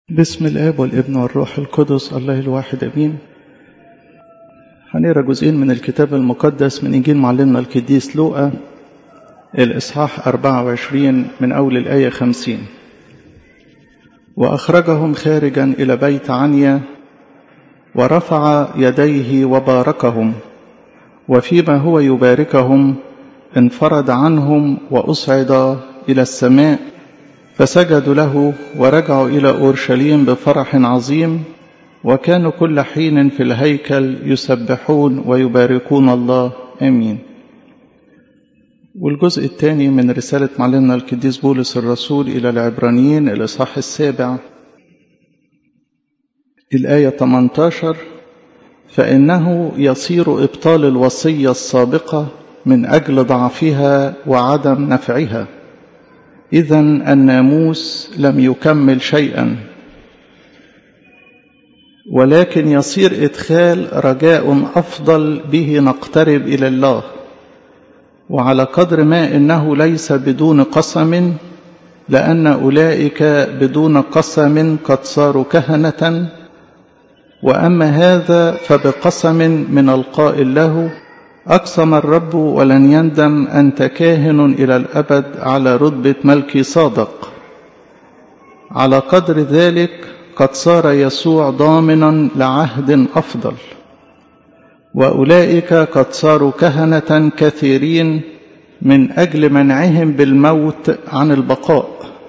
بسم الاب والابن والروح القدس الله الواحد امين هنقرا جزئين من الكتاب المقدس من انجيل معلمنا القديس لوقا الاصحاح 24 من اول الايه 50 واخرجهم خارجا الى بيت عنيا ورفع يديه وباركهم وفيما هو يباركهم انفرد عنهم واصعد الى السماء فسجدوا له ورجعوا إلى أورشليم بفرح عظيم وكانوا كل حين في الهيكل يسبحون ويباركون الله آمين والجزء الثاني من رسالة معلمنا القديس بولس الرسول إلى العبرانيين الإصحاح السابع الآية 18 فإنه يصير إبطال الوصية السابقة من أجل ضعفها وعدم نفعها إذا الناموس لم يكمل شيئا ولكن يصير إدخال رجاء أفضل به نقترب إلى الله وعلى قدر ما إنه ليس بدون قسم لأن أولئك بدون قسم قد صاروا كهنة وأما هذا فبقسم من القائل له أقسم الرب ولن يندم أنت كاهن إلى الأبد على رتبة ملكي صادق على قدر ذلك قد صار يسوع ضامنا لعهد أفضل وأولئك قد صاروا كهنة كثيرين من أجل منعهم بالموت عن البقاء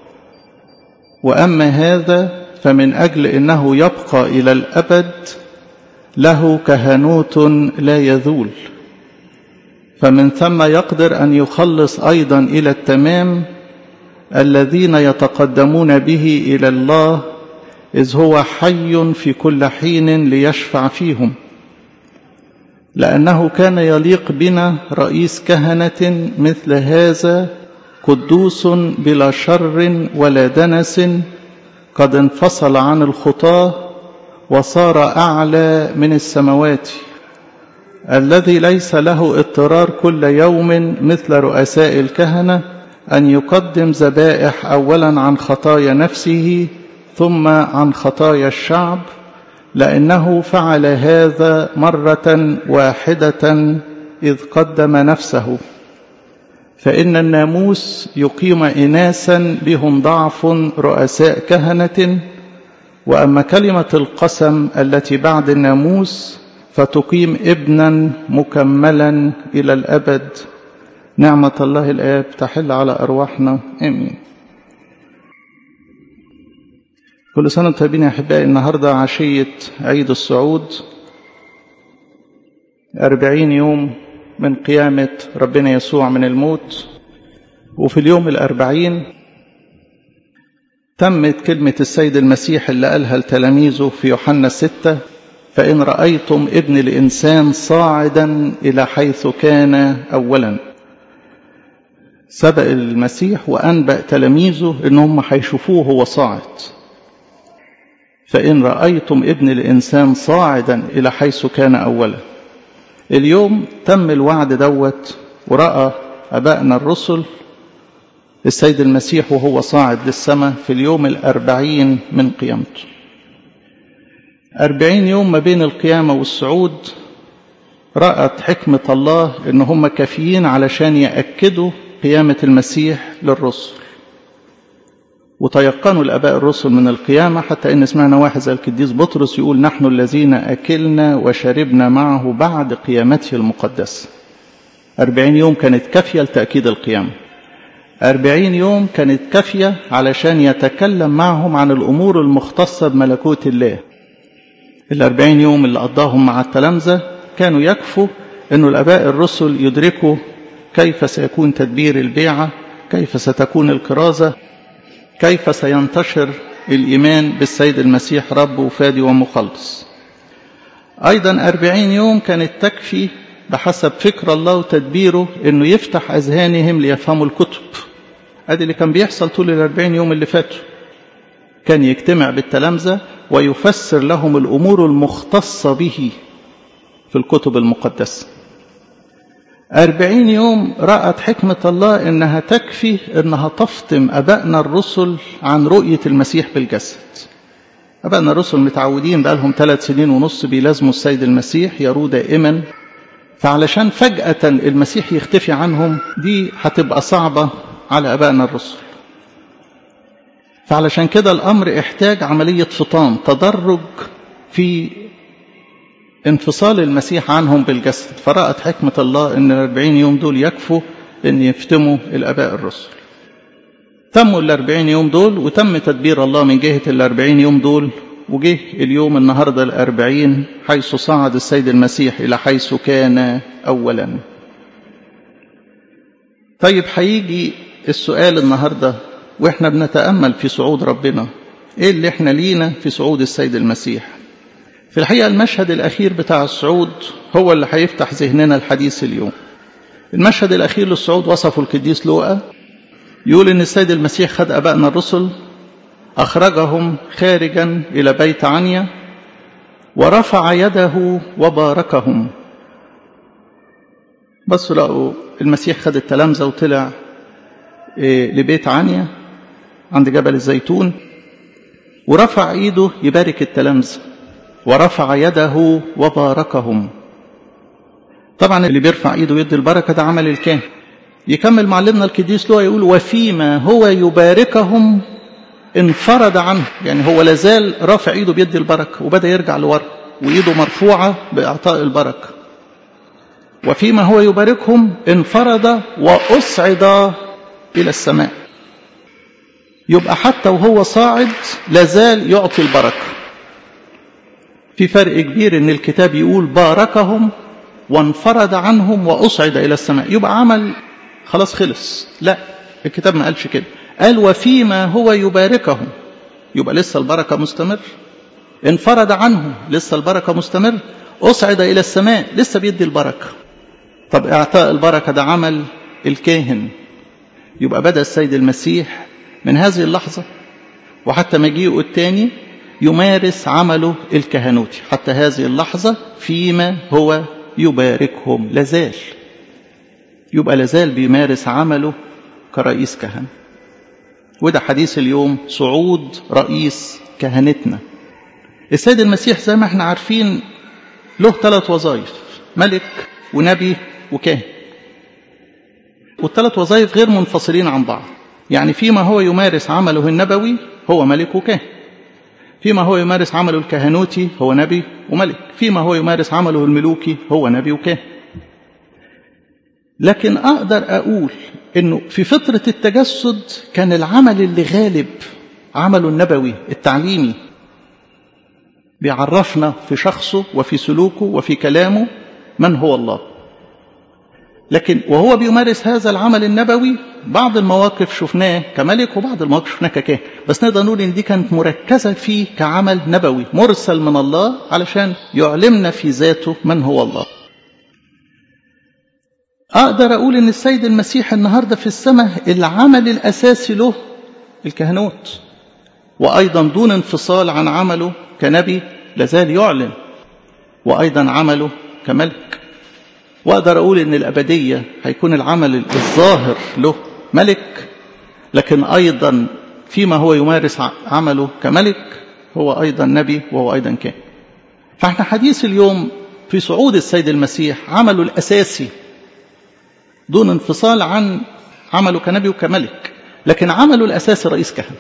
وأما هذا فمن أجل أنه يبقى إلى الأبد له كهنوت لا يذول فمن ثم يقدر أن يخلص أيضا إلى التمام الذين يتقدمون به إلى الله إذ هو حي في كل حين ليشفع فيهم لأنه كان يليق بنا رئيس كهنة مثل هذا قدوس بلا شر ولا دنس قد انفصل عن الخطاه وصار أعلى من السماوات الذي ليس له اضطرار كل يوم مثل رؤساء الكهنة أن يقدم ذبائح أولا عن خطايا نفسه ثم عن خطايا الشعب لأنه فعل هذا مرة واحدة إذ قدم نفسه فإن الناموس يقيم إناسا بهم ضعف رؤساء كهنة وأما كلمة القسم التي بعد الناموس فتقيم ابنا مكملا إلى الأبد نعمة الله الآب تحل على أرواحنا آمين كل سنة طيبين يا أحبائي النهاردة عشية عيد الصعود أربعين يوم من قيامة ربنا يسوع من الموت وفي اليوم الأربعين تمت كلمة السيد المسيح اللي قالها لتلاميذه في يوحنا ستة فإن رأيتم ابن الإنسان صاعدا إلى حيث كان أولا سبق المسيح وأنبأ تلاميذه إنهم هيشوفوه هو صاعد فإن رأيتم ابن الإنسان صاعدا إلى حيث كان أولا اليوم تم الوعد دوت ورأى أبائنا الرسل السيد المسيح وهو صاعد للسماء في اليوم الأربعين من قيامته أربعين يوم ما بين القيامة والصعود رأت حكمة الله إن هم كافيين علشان يأكدوا قيامة المسيح للرسل وتيقنوا الآباء الرسل من القيامة حتى إن سمعنا واحد زي القديس بطرس يقول نحن الذين أكلنا وشربنا معه بعد قيامته المقدسة أربعين يوم كانت كافية لتأكيد القيامة أربعين يوم كانت كافية علشان يتكلم معهم عن الأمور المختصة بملكوت الله الأربعين يوم اللي قضاهم مع التلامذة كانوا يكفوا أن الأباء الرسل يدركوا كيف سيكون تدبير البيعة كيف ستكون الكرازة كيف سينتشر الإيمان بالسيد المسيح رب وفادي ومخلص أيضا أربعين يوم كانت تكفي بحسب فكر الله وتدبيره أنه يفتح أذهانهم ليفهموا الكتب أدي اللي كان بيحصل طول الأربعين يوم اللي فاتوا كان يجتمع بالتلامذة ويفسر لهم الأمور المختصة به في الكتب المقدسة أربعين يوم رأت حكمة الله إنها تكفي إنها تفطم أبائنا الرسل عن رؤية المسيح بالجسد أبائنا الرسل متعودين بقالهم ثلاث سنين ونص بيلازموا السيد المسيح يروه دائما فعلشان فجأة المسيح يختفي عنهم دي هتبقى صعبة على أبائنا الرسل فعلشان كده الأمر احتاج عملية فطام تدرج في انفصال المسيح عنهم بالجسد فرأت حكمة الله أن الأربعين يوم دول يكفوا أن يفتموا الأباء الرسل تموا الأربعين يوم دول وتم تدبير الله من جهة الأربعين يوم دول وجه اليوم النهاردة الأربعين حيث صعد السيد المسيح إلى حيث كان أولا طيب هيجي السؤال النهاردة وإحنا بنتأمل في صعود ربنا إيه اللي إحنا لينا في صعود السيد المسيح في الحقيقة المشهد الأخير بتاع الصعود هو اللي هيفتح ذهننا الحديث اليوم المشهد الأخير للصعود وصفه القديس لوقا يقول إن السيد المسيح خد أبائنا الرسل أخرجهم خارجا إلى بيت عنيا ورفع يده وباركهم بصوا لقوا المسيح خد التلامذة وطلع لبيت عنيا عند جبل الزيتون ورفع ايده يبارك التلامذة ورفع يده وباركهم طبعا اللي بيرفع ايده ويدي البركة ده عمل الكاهن يكمل معلمنا القديس لوقا يقول وفيما هو يباركهم انفرد عنه يعني هو لازال رافع ايده بيدي البركة وبدأ يرجع لورا وايده مرفوعة بإعطاء البركة وفيما هو يباركهم انفرد وأصعد إلى السماء يبقى حتى وهو صاعد لازال يعطي البركة في فرق كبير ان الكتاب يقول باركهم وانفرد عنهم وأصعد إلى السماء يبقى عمل خلاص خلص لا الكتاب ما قالش كده قال وفيما هو يباركهم يبقى لسه البركة مستمر انفرد عنهم لسه البركة مستمر أصعد إلى السماء لسه بيدي البركة طب إعطاء البركة ده عمل الكاهن يبقى بدأ السيد المسيح من هذه اللحظة وحتى مجيئه الثاني يمارس عمله الكهنوتي حتى هذه اللحظة فيما هو يباركهم لازال يبقى لازال بيمارس عمله كرئيس كهنة وده حديث اليوم صعود رئيس كهنتنا السيد المسيح زي ما احنا عارفين له ثلاث وظائف ملك ونبي وكاهن والثلاث وظائف غير منفصلين عن بعض يعني فيما هو يمارس عمله النبوي هو ملك وكاهن فيما هو يمارس عمله الكهنوتي هو نبي وملك فيما هو يمارس عمله الملوكي هو نبي وكاهن لكن أقدر أقول أنه في فترة التجسد كان العمل اللي غالب عمله النبوي التعليمي بيعرفنا في شخصه وفي سلوكه وفي كلامه من هو الله لكن وهو بيمارس هذا العمل النبوي بعض المواقف شفناه كملك وبعض المواقف شفناه ككاهن بس نقدر نقول ان دي كانت مركزه فيه كعمل نبوي مرسل من الله علشان يعلمنا في ذاته من هو الله اقدر اقول ان السيد المسيح النهارده في السماء العمل الاساسي له الكهنوت وايضا دون انفصال عن عمله كنبي لازال يعلن وايضا عمله كملك واقدر اقول ان الابديه هيكون العمل الظاهر له ملك لكن ايضا فيما هو يمارس عمله كملك هو ايضا نبي وهو ايضا كان فاحنا حديث اليوم في صعود السيد المسيح عمله الاساسي دون انفصال عن عمله كنبي وكملك لكن عمله الاساسي رئيس كهنه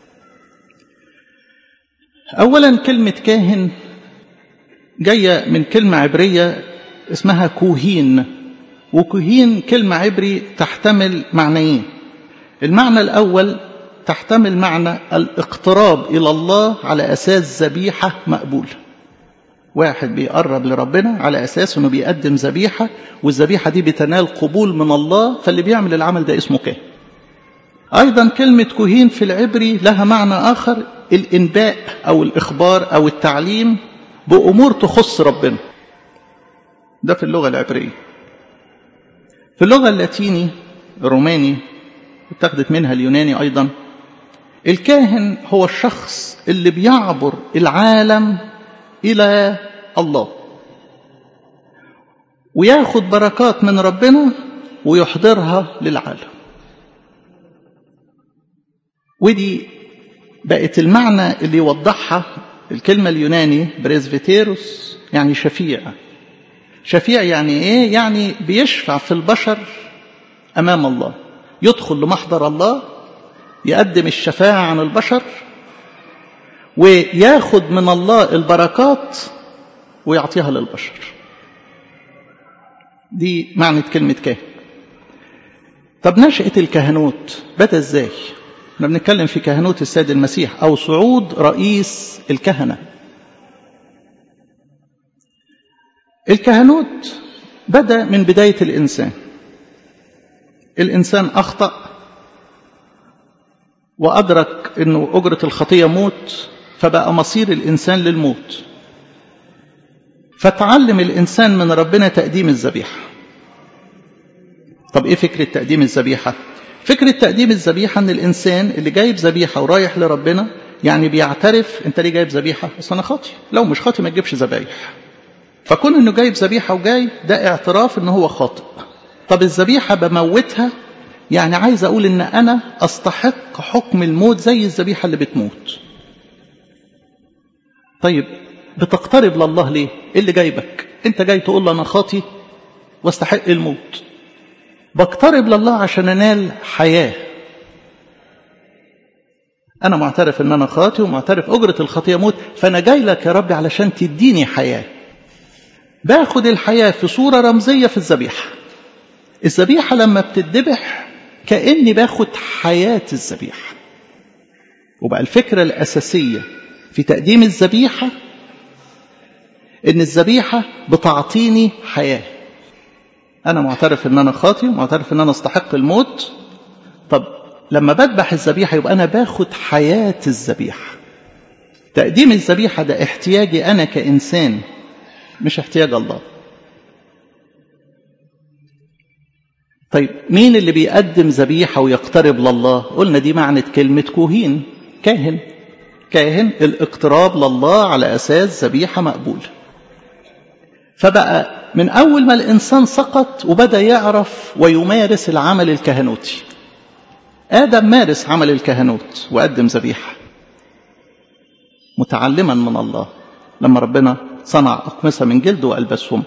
اولا كلمه كاهن جايه من كلمه عبريه اسمها كوهين وكوهين كلمة عبري تحتمل معنيين المعنى الأول تحتمل معنى الاقتراب إلى الله على أساس ذبيحة مقبولة واحد بيقرب لربنا على أساس أنه بيقدم ذبيحة والذبيحة دي بتنال قبول من الله فاللي بيعمل العمل ده اسمه كاهن أيضا كلمة كوهين في العبري لها معنى آخر الإنباء أو الإخبار أو التعليم بأمور تخص ربنا ده في اللغة العبرية في اللغة اللاتيني الروماني اتخذت منها اليوناني أيضا الكاهن هو الشخص اللي بيعبر العالم إلى الله وياخد بركات من ربنا ويحضرها للعالم ودي بقت المعنى اللي يوضحها الكلمة اليوناني بريزفيتيروس يعني شفيع شفيع يعني ايه يعني بيشفع في البشر امام الله يدخل لمحضر الله يقدم الشفاعة عن البشر وياخد من الله البركات ويعطيها للبشر دي معنى كلمة كاهن طب نشأة الكهنوت بدأ ازاي احنا بنتكلم في كهنوت السيد المسيح او صعود رئيس الكهنة الكهنوت بدأ من بداية الإنسان الإنسان أخطأ وأدرك أنه أجرة الخطية موت فبقى مصير الإنسان للموت فتعلم الإنسان من ربنا تقديم الذبيحة طب إيه فكرة تقديم الذبيحة فكرة تقديم الذبيحة أن الإنسان اللي جايب ذبيحة ورايح لربنا يعني بيعترف أنت ليه جايب ذبيحة أصل أنا خاطي لو مش خاطي ما تجيبش ذبايح فكون أنه جايب ذبيحة وجاي ده اعتراف أنه هو خاطئ طب الذبيحة بموتها يعني عايز أقول أن أنا أستحق حكم الموت زي الذبيحة اللي بتموت طيب بتقترب لله ليه ايه اللي جايبك انت جاي تقول له انا خاطي واستحق الموت بقترب لله عشان انال حياه انا معترف ان انا خاطي ومعترف اجره الخطيه موت فانا جاي لك يا ربي علشان تديني حياه باخد الحياه في صوره رمزيه في الذبيحه الذبيحه لما بتذبح كاني باخد حياه الذبيحه وبقى الفكره الاساسيه في تقديم الذبيحه ان الذبيحه بتعطيني حياه انا معترف ان انا خاطي ومعترف ان انا استحق الموت طب لما بذبح الذبيحه يبقى انا باخد حياه الذبيحه تقديم الذبيحه ده احتياجي انا كانسان مش احتياج الله طيب مين اللي بيقدم ذبيحه ويقترب لله قلنا دي معنى كلمه كوهين كاهن كاهن الاقتراب لله على اساس ذبيحه مقبوله فبقى من أول ما الإنسان سقط وبدأ يعرف ويمارس العمل الكهنوتي آدم مارس عمل الكهنوت وقدم ذبيحة متعلما من الله لما ربنا صنع أقمصة من جلد وألبسهم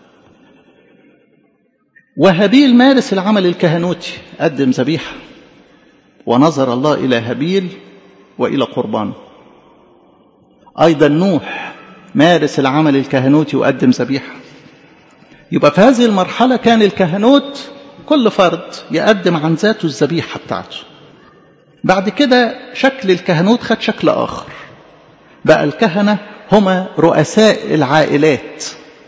وهابيل مارس العمل الكهنوتي قدم ذبيحة ونظر الله إلى هابيل وإلى قربانه أيضا نوح مارس العمل الكهنوتي وقدم ذبيحة يبقى في هذه المرحلة كان الكهنوت كل فرد يقدم عن ذاته الذبيحة بتاعته بعد كده شكل الكهنوت خد شكل آخر بقى الكهنة هما رؤساء العائلات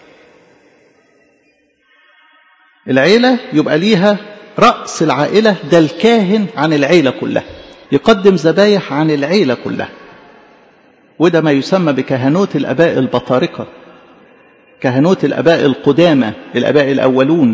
العيلة يبقى ليها رأس العائلة ده الكاهن عن العيلة كلها يقدم ذبايح عن العيلة كلها وده ما يسمى بكهنوت الأباء البطاركة كهنوت الأباء القدامى الأباء الأولون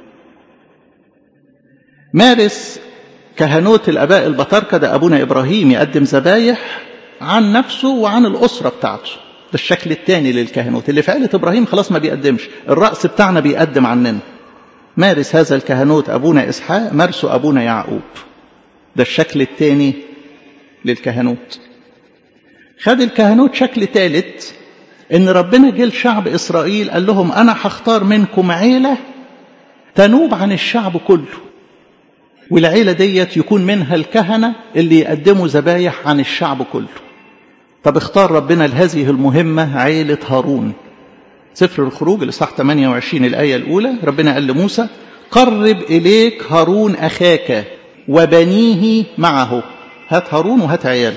مارس كهنوت الأباء البطاركة ده أبونا إبراهيم يقدم ذبايح عن نفسه وعن الأسرة بتاعته ده الشكل الثاني للكهنوت اللي في عائلة إبراهيم خلاص ما بيقدمش الرأس بتاعنا بيقدم عننا مارس هذا الكهنوت أبونا إسحاق مارسه أبونا يعقوب ده الشكل الثاني للكهنوت خد الكهنوت شكل ثالث ان ربنا جه لشعب اسرائيل قال لهم انا هختار منكم عيله تنوب عن الشعب كله والعيله ديت يكون منها الكهنه اللي يقدموا ذبايح عن الشعب كله طب اختار ربنا لهذه المهمه عيله هارون سفر الخروج الاصحاح 28 الايه الاولى ربنا قال لموسى قرب اليك هارون اخاك وبنيه معه هات هارون وهات عياله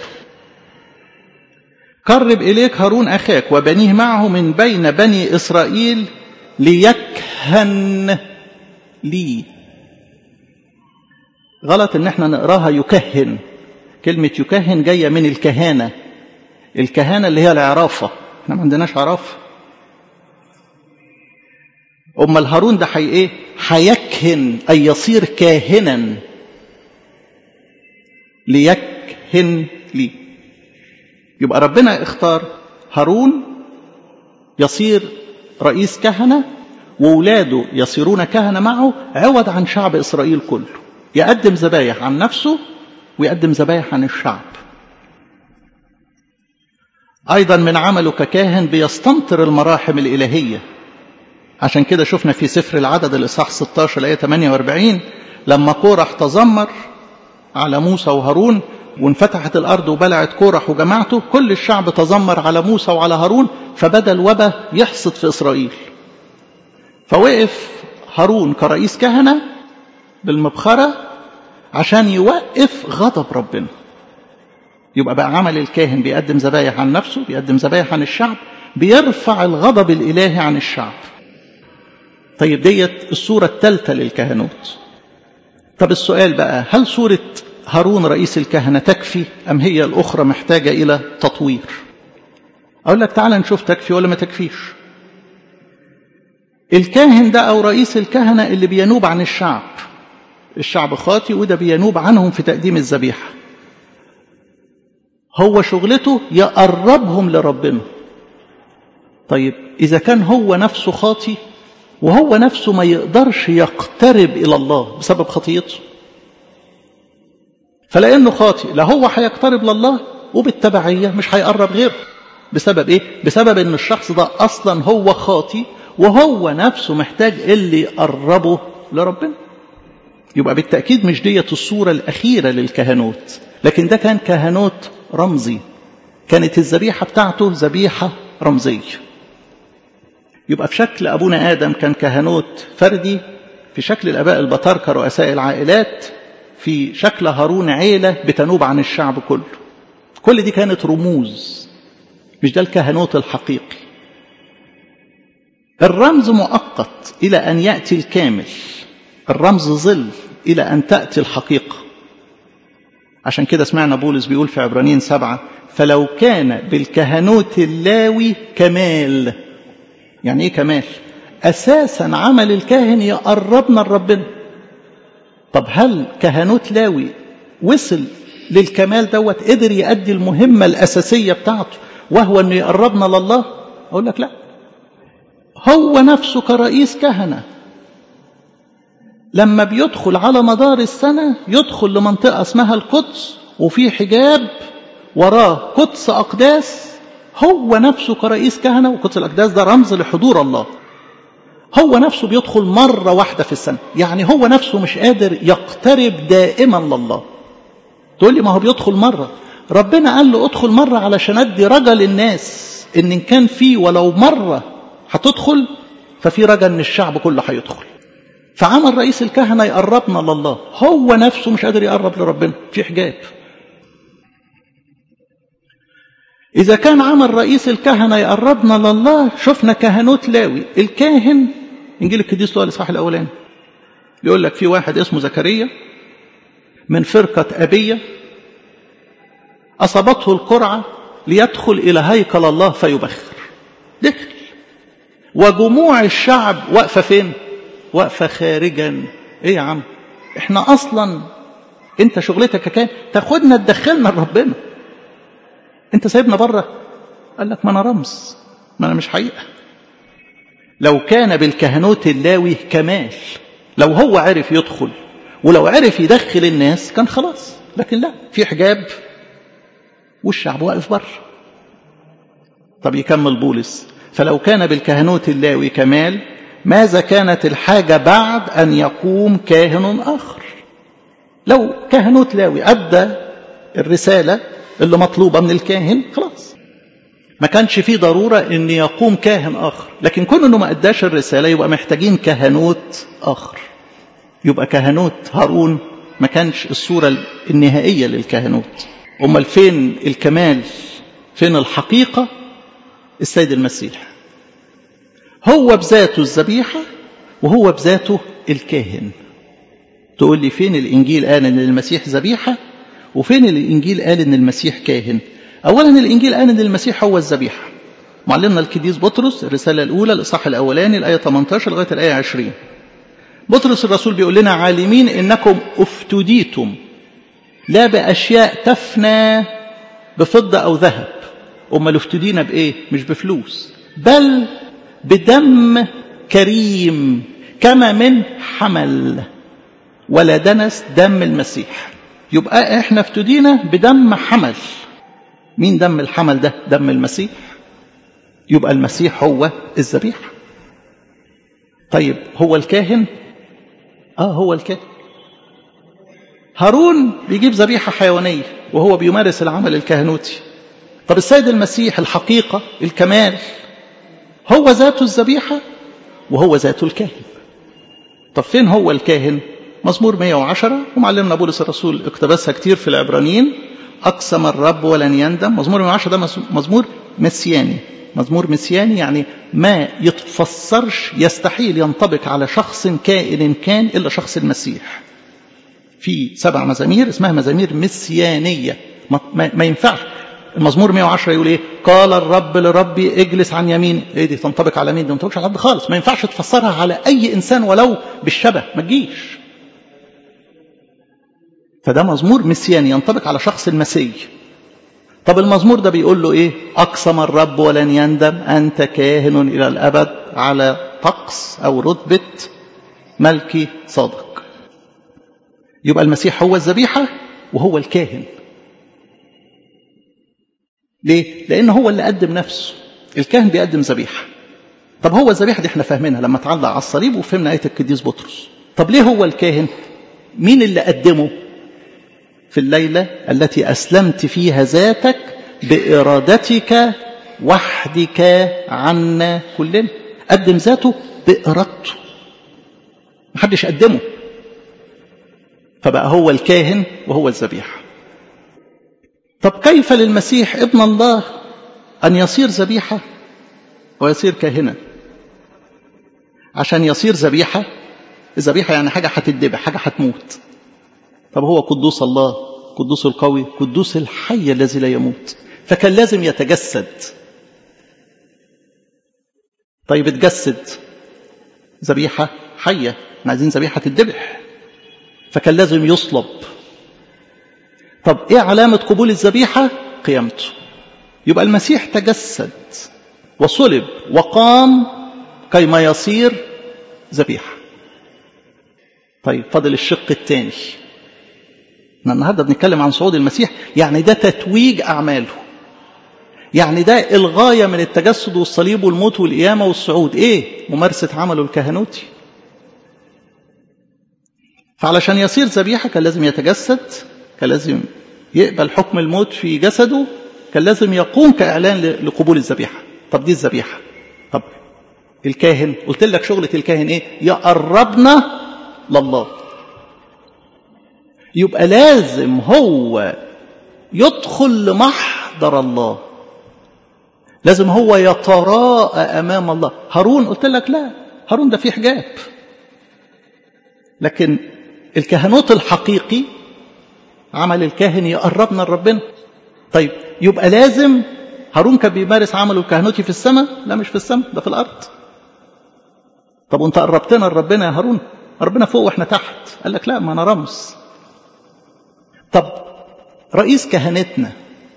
قرب إليك هارون أخاك وبنيه معه من بين بني إسرائيل ليكهن لي غلط ان احنا نقراها يكهن كلمة يكهن جاية من الكهانة الكهانة اللي هي العرافة احنا ما عندناش عرافة أمال هارون ده حي ايه هيكهن أي يصير كاهنا ليكهن لي يبقى ربنا اختار هارون يصير رئيس كهنة وولاده يصيرون كهنة معه عوض عن شعب إسرائيل كله يقدم ذبايح عن نفسه ويقدم ذبايح عن الشعب أيضا من عمله ككاهن بيستنطر المراحم الإلهية عشان كده شفنا في سفر العدد الإصحاح 16 الآية 48 لما كورح تذمر على موسى وهارون وانفتحت الأرض وبلعت كورح وجماعته كل الشعب تذمر على موسى وعلى هارون فبدأ الوباء يحصد في إسرائيل فوقف هارون كرئيس كهنة بالمبخرة عشان يوقف غضب ربنا يبقى بقى عمل الكاهن بيقدم ذبايح عن نفسه بيقدم ذبايح عن الشعب بيرفع الغضب الإلهي عن الشعب طيب ديت الصورة الثالثة للكهنوت طب السؤال بقى هل صورة هارون رئيس الكهنة تكفي أم هي الأخرى محتاجة إلى تطوير أقول لك تعالى نشوف تكفي ولا ما تكفيش الكاهن ده أو رئيس الكهنة اللي بينوب عن الشعب الشعب خاطي وده بينوب عنهم في تقديم الذبيحة هو شغلته يقربهم لربنا طيب إذا كان هو نفسه خاطي وهو نفسه ما يقدرش يقترب إلى الله بسبب خطيته فلأنه خاطئ لا هو هيقترب لله وبالتبعية مش هيقرب غيره بسبب إيه؟ بسبب إن الشخص ده أصلا هو خاطي وهو نفسه محتاج اللي يقربه لربنا يبقى بالتأكيد مش ديت الصورة الأخيرة للكهنوت لكن ده كان كهنوت رمزي كانت الذبيحة بتاعته ذبيحة رمزية يبقى في شكل أبونا آدم كان كهنوت فردي في شكل الآباء البطاركة رؤساء العائلات في شكل هارون عيلة بتنوب عن الشعب كله كل دي كانت رموز مش ده الكهنوت الحقيقي الرمز مؤقت إلى أن يأتي الكامل الرمز ظل إلى أن تأتي الحقيقة عشان كده سمعنا بولس بيقول في عبرانيين سبعة فلو كان بالكهنوت اللاوي كمال يعني ايه كمال اساسا عمل الكاهن يقربنا لربنا طب هل كهنوت لاوي وصل للكمال دوت قدر يؤدي المهمة الأساسية بتاعته وهو أنه يقربنا لله أقول لك لا هو نفسه كرئيس كهنة لما بيدخل على مدار السنة يدخل لمنطقة اسمها القدس وفي حجاب وراه قدس أقداس هو نفسه كرئيس كهنة وقدس الأقداس ده رمز لحضور الله هو نفسه بيدخل مرة واحدة في السنة يعني هو نفسه مش قادر يقترب دائما لله تقول لي ما هو بيدخل مرة ربنا قال له ادخل مرة علشان ادي رجا للناس ان إن كان في ولو مرة هتدخل ففي رجا ان الشعب كله هيدخل فعمل رئيس الكهنة يقربنا لله هو نفسه مش قادر يقرب لربنا في حجاب إذا كان عمل رئيس الكهنة يقربنا لله شفنا كهنوت لاوي الكاهن إنجيل القديس لوقا الإصحاح الأولاني يقول لك في واحد اسمه زكريا من فرقة أبية أصابته القرعة ليدخل إلى هيكل الله فيبخر دخل وجموع الشعب واقفة فين؟ واقفة خارجا إيه يا عم؟ إحنا أصلا أنت شغلتك كان تاخدنا تدخلنا لربنا انت سايبنا بره قال لك ما انا رمز ما انا مش حقيقه لو كان بالكهنوت اللاوي كمال لو هو عرف يدخل ولو عرف يدخل الناس كان خلاص لكن لا في حجاب والشعب واقف بره طب يكمل بولس فلو كان بالكهنوت اللاوي كمال ماذا كانت الحاجة بعد أن يقوم كاهن آخر لو كهنوت لاوي أدى الرسالة اللي مطلوبة من الكاهن خلاص ما كانش فيه ضرورة ان يقوم كاهن اخر لكن كون انه ما اداش الرسالة يبقى محتاجين كهنوت اخر يبقى كهنوت هارون ما كانش الصورة النهائية للكهنوت امال فين الكمال فين الحقيقة السيد المسيح هو بذاته الذبيحة وهو بذاته الكاهن تقول لي فين الانجيل قال ان المسيح ذبيحه وفين الإنجيل قال إن المسيح كاهن أولا الإنجيل قال إن المسيح هو الذبيحة معلمنا القديس بطرس الرسالة الأولى الإصحاح الأولاني الآية 18 لغاية الآية 20 بطرس الرسول بيقول لنا عالمين إنكم افتديتم لا بأشياء تفنى بفضة أو ذهب أمال افتدينا بإيه مش بفلوس بل بدم كريم كما من حمل ولا دنس دم المسيح يبقى احنا افتدينا بدم حمل مين دم الحمل ده دم المسيح يبقى المسيح هو الذبيحة طيب هو الكاهن اه هو الكاهن هارون بيجيب ذبيحة حيوانية وهو بيمارس العمل الكهنوتي طب السيد المسيح الحقيقة الكمال هو ذاته الذبيحة وهو ذاته الكاهن طب فين هو الكاهن مزمور 110 ومعلمنا بولس الرسول اقتبسها كتير في العبرانيين أقسم الرب ولن يندم مزمور 110 ده مزمور مسياني مزمور مسياني يعني ما يتفسرش يستحيل ينطبق على شخص كائن كان إلا شخص المسيح في سبع مزامير اسمها مزامير مسيانية ما, ما, ما ينفعش المزمور 110 يقول ايه قال الرب لربي اجلس عن يمين ايه دي تنطبق على مين دي ما تنطبقش على حد خالص ما ينفعش تفسرها على اي انسان ولو بالشبه ما تجيش فده مزمور مسياني ينطبق على شخص المسيح طب المزمور ده بيقول له ايه اقسم الرب ولن يندم انت كاهن الى الابد على طقس او رتبه ملكي صادق يبقى المسيح هو الذبيحه وهو الكاهن ليه لان هو اللي قدم نفسه الكاهن بيقدم ذبيحه طب هو الذبيحه دي احنا فاهمينها لما اتعلق على الصليب وفهمنا ايه القديس بطرس طب ليه هو الكاهن مين اللي قدمه في الليلة التي أسلمت فيها ذاتك بإرادتك وحدك عنا كلنا قدم ذاته بإرادته محدش قدمه فبقى هو الكاهن وهو الذبيحة طب كيف للمسيح ابن الله أن يصير ذبيحة ويصير كاهنا عشان يصير ذبيحة الذبيحة يعني حاجة هتتذبح حاجة هتموت طب هو قدوس الله قدوس القوي قدوس الحي الذي لا يموت فكان لازم يتجسد طيب اتجسد ذبيحة حية احنا عايزين ذبيحة تتذبح فكان لازم يصلب طب ايه علامة قبول الذبيحة قيامته يبقى المسيح تجسد وصلب وقام كيما يصير ذبيحة طيب فضل الشق الثاني احنا النهارده بنتكلم عن صعود المسيح يعني ده تتويج اعماله يعني ده الغايه من التجسد والصليب والموت والقيامه والصعود ايه ممارسه عمله الكهنوتي فعلشان يصير ذبيحه كان لازم يتجسد كان لازم يقبل حكم الموت في جسده كان لازم يقوم كاعلان لقبول الذبيحه طب دي الذبيحه طب الكاهن قلت لك شغله الكاهن ايه يقربنا لله يبقى لازم هو يدخل لمحضر الله لازم هو يتراءى امام الله هارون قلت لك لا هارون ده فيه حجاب لكن الكهنوت الحقيقي عمل الكاهن يقربنا لربنا طيب يبقى لازم هارون كان بيمارس عمله الكهنوتي في السماء لا مش في السماء ده في الارض طب وانت قربتنا لربنا يا هارون ربنا فوق واحنا تحت قال لك لا ما انا رمز طب رئيس كهنتنا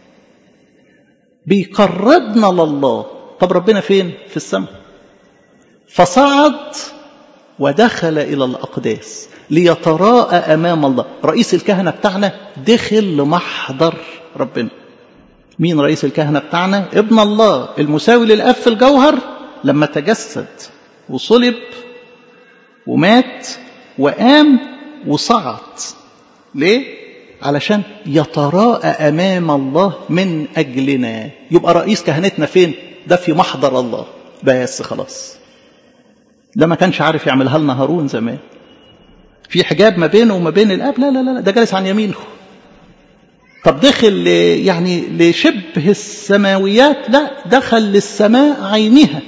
بيقربنا لله طب ربنا فين في السماء فصعد ودخل إلى الأقداس ليتراءى أمام الله رئيس الكهنة بتاعنا دخل لمحضر ربنا مين رئيس الكهنة بتاعنا ابن الله المساوي للأب في الجوهر لما تجسد وصلب ومات وقام وصعد ليه علشان يتراءى امام الله من اجلنا يبقى رئيس كهنتنا فين ده في محضر الله بس خلاص ده ما كانش عارف يعملها لنا هارون زمان في حجاب ما بينه وما بين الاب لا لا لا ده جالس عن يمينه طب دخل يعني لشبه السماويات لا دخل للسماء عينها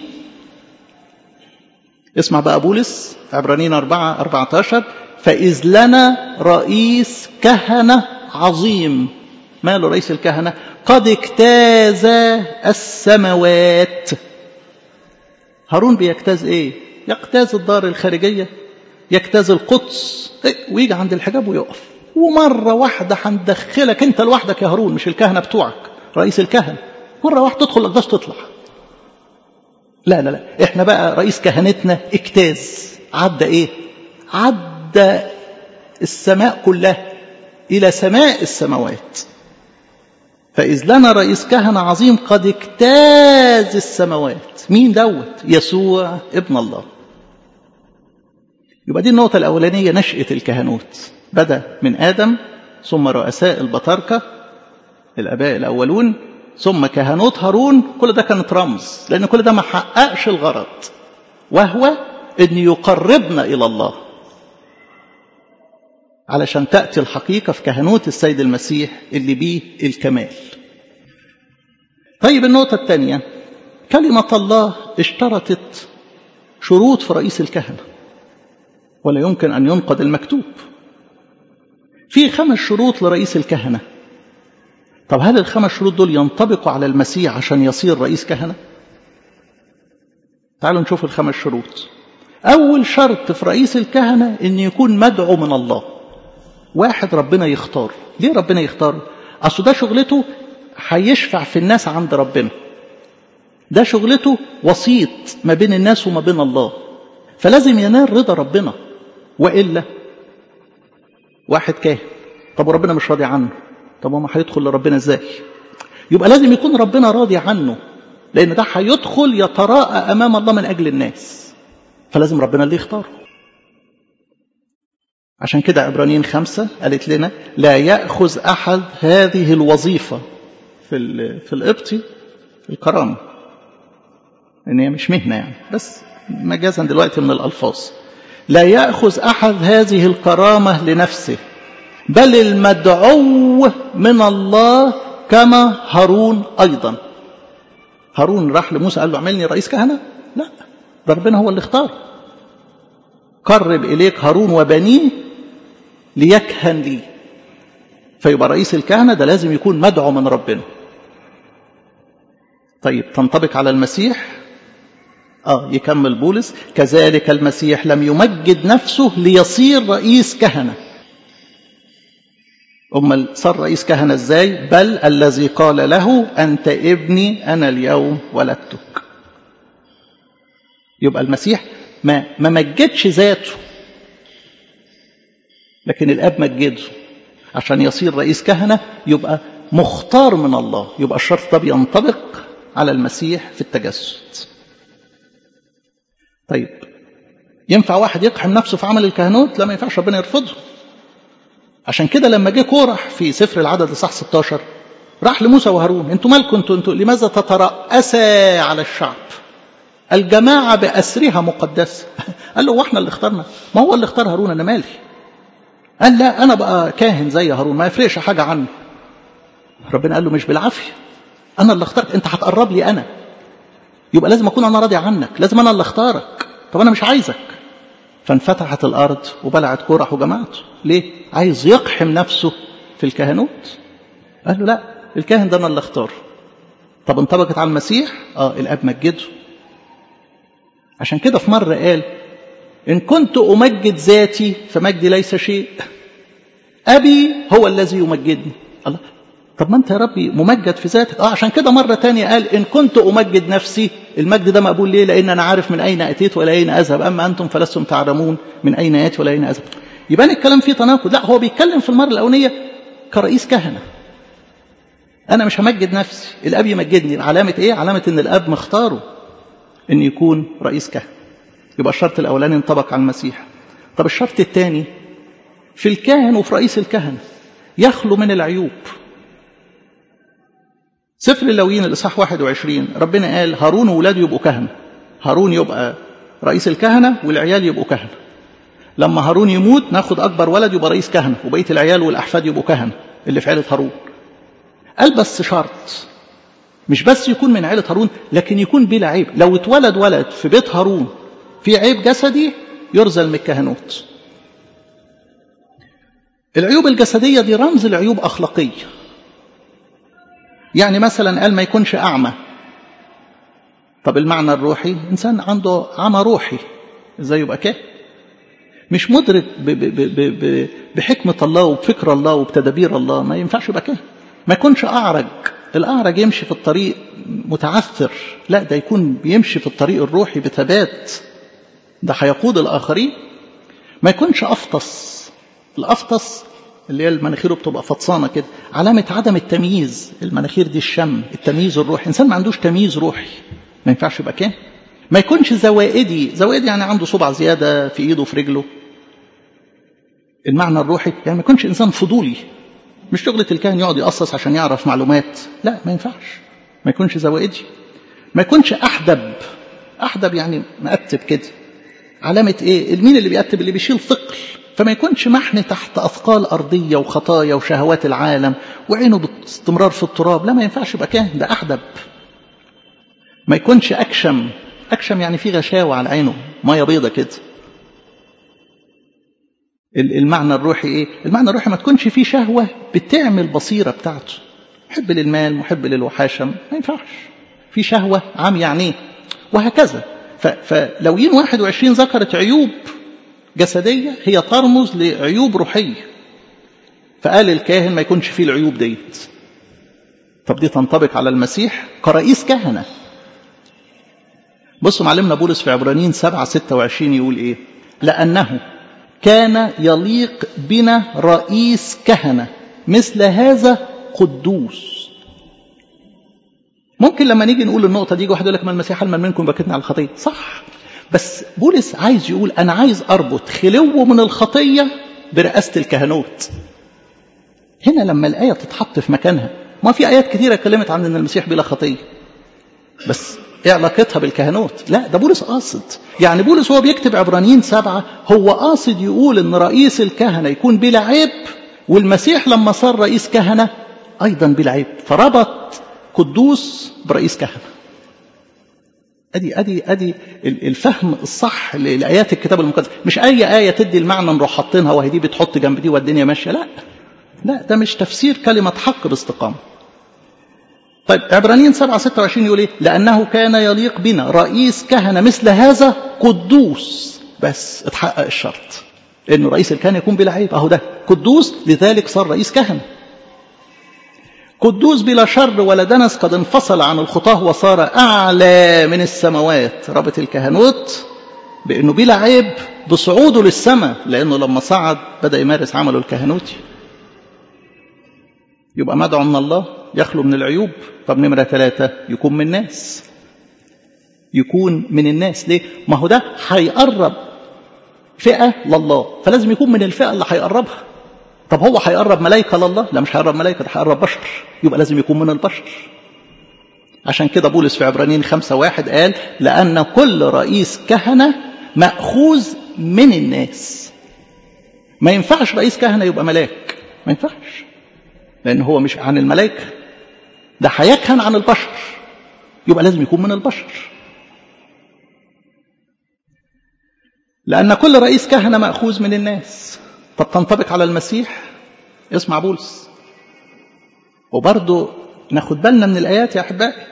اسمع بقى بولس عبرانيين 4 14 فإذ لنا رئيس كهنة عظيم ماله رئيس الكهنة قد اجتاز السماوات هارون بيجتاز ايه يجتاز الدار الخارجية يجتاز القدس ويجي عند الحجاب ويقف ومرة واحدة هندخلك انت لوحدك يا هارون مش الكهنة بتوعك رئيس الكهنة مرة واحدة تدخل الأقداس تطلع لا لا لا احنا بقى رئيس كهنتنا اجتاز عدى ايه عدى السماء كلها الى سماء السماوات فإذ لنا رئيس كهنة عظيم قد اجتاز السماوات مين دوت يسوع ابن الله يبقى دي النقطة الأولانية نشأة الكهنوت بدأ من آدم ثم رؤساء البطاركة الآباء الأولون ثم كهنوت هارون كل ده كانت رمز لأن كل ده ما حققش الغرض وهو أن يقربنا إلى الله علشان تأتي الحقيقة في كهنوت السيد المسيح اللي بيه الكمال طيب النقطة الثانية كلمة الله اشترطت شروط في رئيس الكهنة ولا يمكن أن ينقض المكتوب في خمس شروط لرئيس الكهنة طب هل الخمس شروط دول ينطبقوا على المسيح عشان يصير رئيس كهنة تعالوا نشوف الخمس شروط أول شرط في رئيس الكهنة أن يكون مدعو من الله واحد ربنا يختار ليه ربنا يختار أصل ده شغلته هيشفع في الناس عند ربنا ده شغلته وسيط ما بين الناس وما بين الله فلازم ينال رضا ربنا وإلا واحد كاهن طب وربنا مش راضي عنه طب ما هيدخل لربنا ازاي يبقى لازم يكون ربنا راضي عنه لأن ده هيدخل يتراءى أمام الله من أجل الناس فلازم ربنا اللي يختاره عشان كده عبرانيين خمسة قالت لنا لا يأخذ أحد هذه الوظيفة في في القبطي الكرامة إن هي مش مهنة يعني بس مجازا دلوقتي من الألفاظ لا يأخذ أحد هذه الكرامة لنفسه بل المدعو من الله كما هارون أيضا هارون راح لموسى قال له اعملني رئيس كهنة لا ده ربنا هو اللي اختار قرب إليك هارون وبنيه ليكهن لي فيبقى رئيس الكهنة ده لازم يكون مدعو من ربنا طيب تنطبق على المسيح آه يكمل بولس كذلك المسيح لم يمجد نفسه ليصير رئيس كهنة أمال صار رئيس كهنة إزاي بل الذي قال له أنت ابني أنا اليوم ولدتك يبقى المسيح ما ما مجدش ذاته لكن الاب مجده عشان يصير رئيس كهنه يبقى مختار من الله يبقى الشرط ده بينطبق على المسيح في التجسد طيب ينفع واحد يقحم نفسه في عمل الكهنوت لا ما ينفعش ربنا يرفضه عشان كده لما جه كورح في سفر العدد اصحاح 16 راح لموسى وهارون انتوا مالكم انتوا انتوا لماذا تترأسا على الشعب الجماعة بأسرها مقدسة قال له واحنا اللي اخترنا ما هو اللي اختار هارون أنا مالي قال لا أنا بقى كاهن زي هارون ما يفرقش حاجة عنه ربنا قال له مش بالعافية أنا اللي اخترت أنت هتقرب لي أنا يبقى لازم أكون أنا راضي عنك لازم أنا اللي اختارك طب أنا مش عايزك فانفتحت الأرض وبلعت كورح وجماعته ليه؟ عايز يقحم نفسه في الكهنوت قال له لا الكاهن ده أنا اللي اختاره طب انطبقت على المسيح اه الاب مجده عشان كده في مرة قال إن كنت أمجد ذاتي فمجدي ليس شيء أبي هو الذي يمجدني الله طب ما أنت يا ربي ممجد في ذاتك آه عشان كده مرة تانية قال إن كنت أمجد نفسي المجد ده مقبول ليه لأن أنا عارف من أين أتيت ولا أين أذهب أما أنتم فلستم تعلمون من أين آتي ولا أين أذهب يبقى الكلام فيه تناقض لا هو بيتكلم في المرة الأولانية كرئيس كهنة أنا مش همجد نفسي الأب يمجدني علامة إيه علامة إن الأب مختاره أن يكون رئيس كهنة يبقى الشرط الأولاني انطبق على المسيح طب الشرط الثاني في الكاهن وفي رئيس الكهنة يخلو من العيوب سفر اللويين الإصحاح 21 ربنا قال هارون وولاده يبقوا كهنة هارون يبقى رئيس الكهنة والعيال يبقوا كهنة لما هارون يموت ناخد أكبر ولد يبقى رئيس كهنة وبقية العيال والأحفاد يبقوا كهنة اللي في عيلة هارون قال بس شرط مش بس يكون من عيلة هارون لكن يكون بلا عيب لو اتولد ولد في بيت هارون في عيب جسدي يرزل من الكهنوت العيوب الجسدية دي رمز لعيوب أخلاقية يعني مثلا قال ما يكونش أعمى طب المعنى الروحي إنسان عنده عمى روحي إزاي يبقى كده مش مدرك ب ب ب ب بحكمة الله وبفكر الله وبتدابير الله ما ينفعش يبقى كده ما يكونش أعرج الأعرج يمشي في الطريق متعثر لا ده يكون بيمشي في الطريق الروحي بثبات ده هيقود الآخرين ما يكونش أفطس الأفطس اللي هي المناخير بتبقى فطسانه كده علامه عدم التمييز المناخير دي الشم التمييز الروحي انسان ما عندوش تمييز روحي ما ينفعش يبقى كاهن ما يكونش زوائدي زوائدي يعني عنده صبع زياده في ايده وفي رجله المعنى الروحي يعني ما يكونش انسان فضولي مش شغله الكاهن يقعد يقصص عشان يعرف معلومات لا ما ينفعش ما يكونش زوائدي ما يكونش احدب احدب يعني مقتب كده علامه ايه مين اللي بيقتب اللي بيشيل ثقل فما يكونش محن تحت اثقال ارضيه وخطايا وشهوات العالم وعينه باستمرار في التراب لا ما ينفعش يبقى كاهن ده احدب ما يكونش اكشم اكشم يعني في غشاوه على عينه ميه بيضه كده المعنى الروحي ايه المعنى الروحي ما تكونش فيه شهوه بتعمل بصيره بتاعته محب للمال محب للوحاشه ما ينفعش في شهوه عام عينيه وهكذا فلوين 21 ذكرت عيوب جسديه هي ترمز لعيوب روحيه فقال الكاهن ما يكونش فيه العيوب ديت طب دي تنطبق على المسيح كرئيس كهنه بصوا معلمنا بولس في عبرانيين 7 26 يقول ايه لانه كان يليق بنا رئيس كهنة مثل هذا قدوس ممكن لما نيجي نقول النقطة دي واحد يقول لك ما المسيح حل من منكم بكتنا على الخطية صح بس بولس عايز يقول أنا عايز أربط خلوه من الخطية برئاسة الكهنوت هنا لما الآية تتحط في مكانها ما في آيات كثيرة اتكلمت عن أن المسيح بلا خطية بس ايه علاقتها بالكهنوت لا ده بولس قاصد يعني بولس هو بيكتب عبرانيين سبعة هو قاصد يقول ان رئيس الكهنة يكون بلا عيب والمسيح لما صار رئيس كهنة ايضا بلا عيب فربط قدوس برئيس كهنة ادي ادي ادي الفهم الصح لايات الكتاب المقدس مش اي ايه تدي المعنى نروح حاطينها وهي دي بتحط جنب دي والدنيا ماشيه لا لا ده مش تفسير كلمه حق باستقامه طيب عبرانيين 7 26 يقول ايه لانه كان يليق بنا رئيس كهنه مثل هذا قدوس بس اتحقق الشرط انه رئيس الكهنه يكون بلا عيب اهو ده قدوس لذلك صار رئيس كهنه قدوس بلا شر ولا دنس قد انفصل عن الخطاه وصار اعلى من السماوات ربط الكهنوت بانه بلا عيب بصعوده للسماء لانه لما صعد بدا يمارس عمله الكهنوتي يبقى مدعو من الله يخلو من العيوب طب نمرة ثلاثة يكون من الناس يكون من الناس ليه ما هو ده هيقرب فئة لله فلازم يكون من الفئة اللي هيقربها طب هو هيقرب ملائكة لله لا مش هيقرب ملائكة ده هيقرب بشر يبقى لازم يكون من البشر عشان كده بولس في عبرانيين خمسة واحد قال لأن كل رئيس كهنة مأخوذ من الناس ما ينفعش رئيس كهنة يبقى ملاك ما ينفعش لأن هو مش عن الملائكة ده هيكهن عن البشر يبقى لازم يكون من البشر لأن كل رئيس كهنة مأخوذ من الناس طب تنطبق على المسيح اسمع بولس وبرضه ناخد بالنا من الآيات يا أحبائي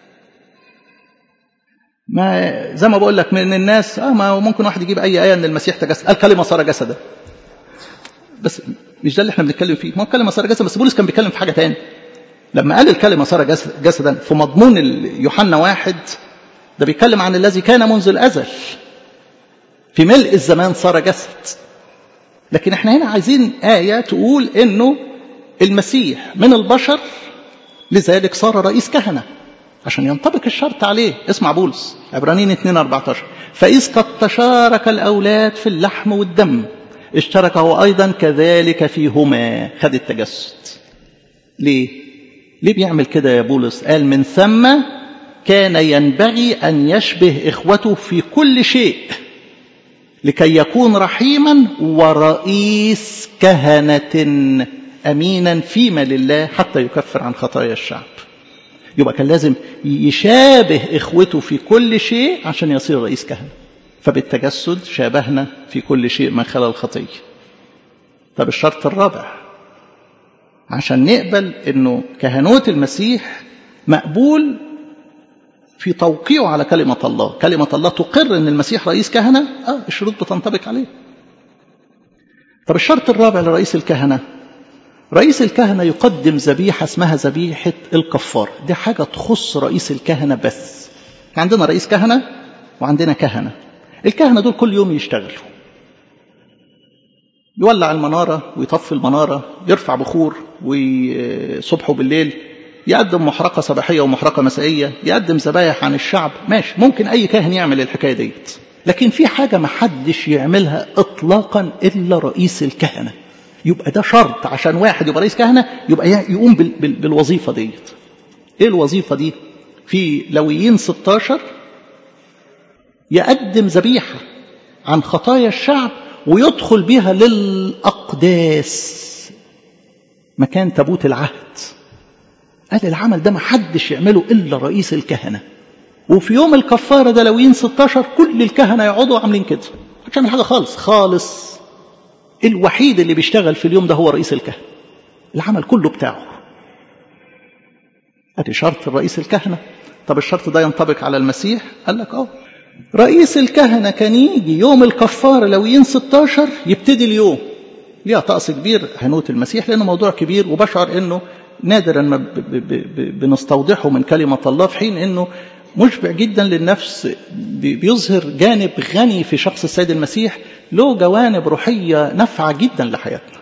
ما زي ما بقول لك من الناس اه ما ممكن واحد يجيب اي ايه ان المسيح تجسد الكلمه صار جسدا بس مش ده اللي احنا بنتكلم فيه ما هو الكلمه صار جسدا بس بولس كان بيتكلم في حاجه تاني لما قال الكلمه صار جسدا في مضمون يوحنا واحد ده بيتكلم عن الذي كان منذ الازل في ملء الزمان صار جسد لكن احنا هنا عايزين ايه تقول انه المسيح من البشر لذلك صار رئيس كهنه عشان ينطبق الشرط عليه اسمع بولس عبرانيين 2 14 فإذ قد تشارك الأولاد في اللحم والدم اشترك هو أيضا كذلك فيهما خد التجسد ليه؟ ليه بيعمل كده يا بولس قال من ثم كان ينبغي أن يشبه إخوته في كل شيء لكي يكون رحيما ورئيس كهنة أمينا فيما لله حتى يكفر عن خطايا الشعب يبقى كان لازم يشابه إخوته في كل شيء عشان يصير رئيس كهنة فبالتجسد شابهنا في كل شيء ما خلا الخطية طب الشرط الرابع عشان نقبل انه كهنوت المسيح مقبول في توقيعه على كلمة الله كلمة الله تقر ان المسيح رئيس كهنة اه الشروط بتنطبق عليه طب الشرط الرابع لرئيس الكهنة رئيس الكهنة يقدم ذبيحة اسمها ذبيحة الكفار دي حاجة تخص رئيس الكهنة بس عندنا رئيس كهنة وعندنا كهنة الكهنة دول كل يوم يشتغلوا يولع المنارة ويطفي المنارة يرفع بخور وصبح وبالليل يقدم محرقة صباحية ومحرقة مسائية يقدم ذبايح عن الشعب ماشي ممكن أي كاهن يعمل الحكاية ديت لكن في حاجة ما حدش يعملها إطلاقا إلا رئيس الكهنة يبقى ده شرط عشان واحد يبقى رئيس كهنة يبقى يقوم بال بال بالوظيفة ديت إيه الوظيفة دي في لويين 16 يقدم ذبيحة عن خطايا الشعب ويدخل بها للأقداس مكان تابوت العهد قال العمل ده ما حدش يعمله إلا رئيس الكهنة وفي يوم الكفارة ده لوين 16 كل الكهنة يقعدوا عاملين كده مش يعمل حاجة خالص خالص الوحيد اللي بيشتغل في اليوم ده هو رئيس الكهنة العمل كله بتاعه ادي شرط رئيس الكهنة طب الشرط ده ينطبق على المسيح قال لك اه رئيس الكهنة كان يجي يوم الكفارة لويين 16 يبتدي اليوم ليها طقس كبير هنوت المسيح لأنه موضوع كبير وبشعر أنه نادرا ما بنستوضحه من كلمة الله في حين أنه مشبع جدا للنفس بيظهر جانب غني في شخص السيد المسيح له جوانب روحية نافعة جدا لحياتنا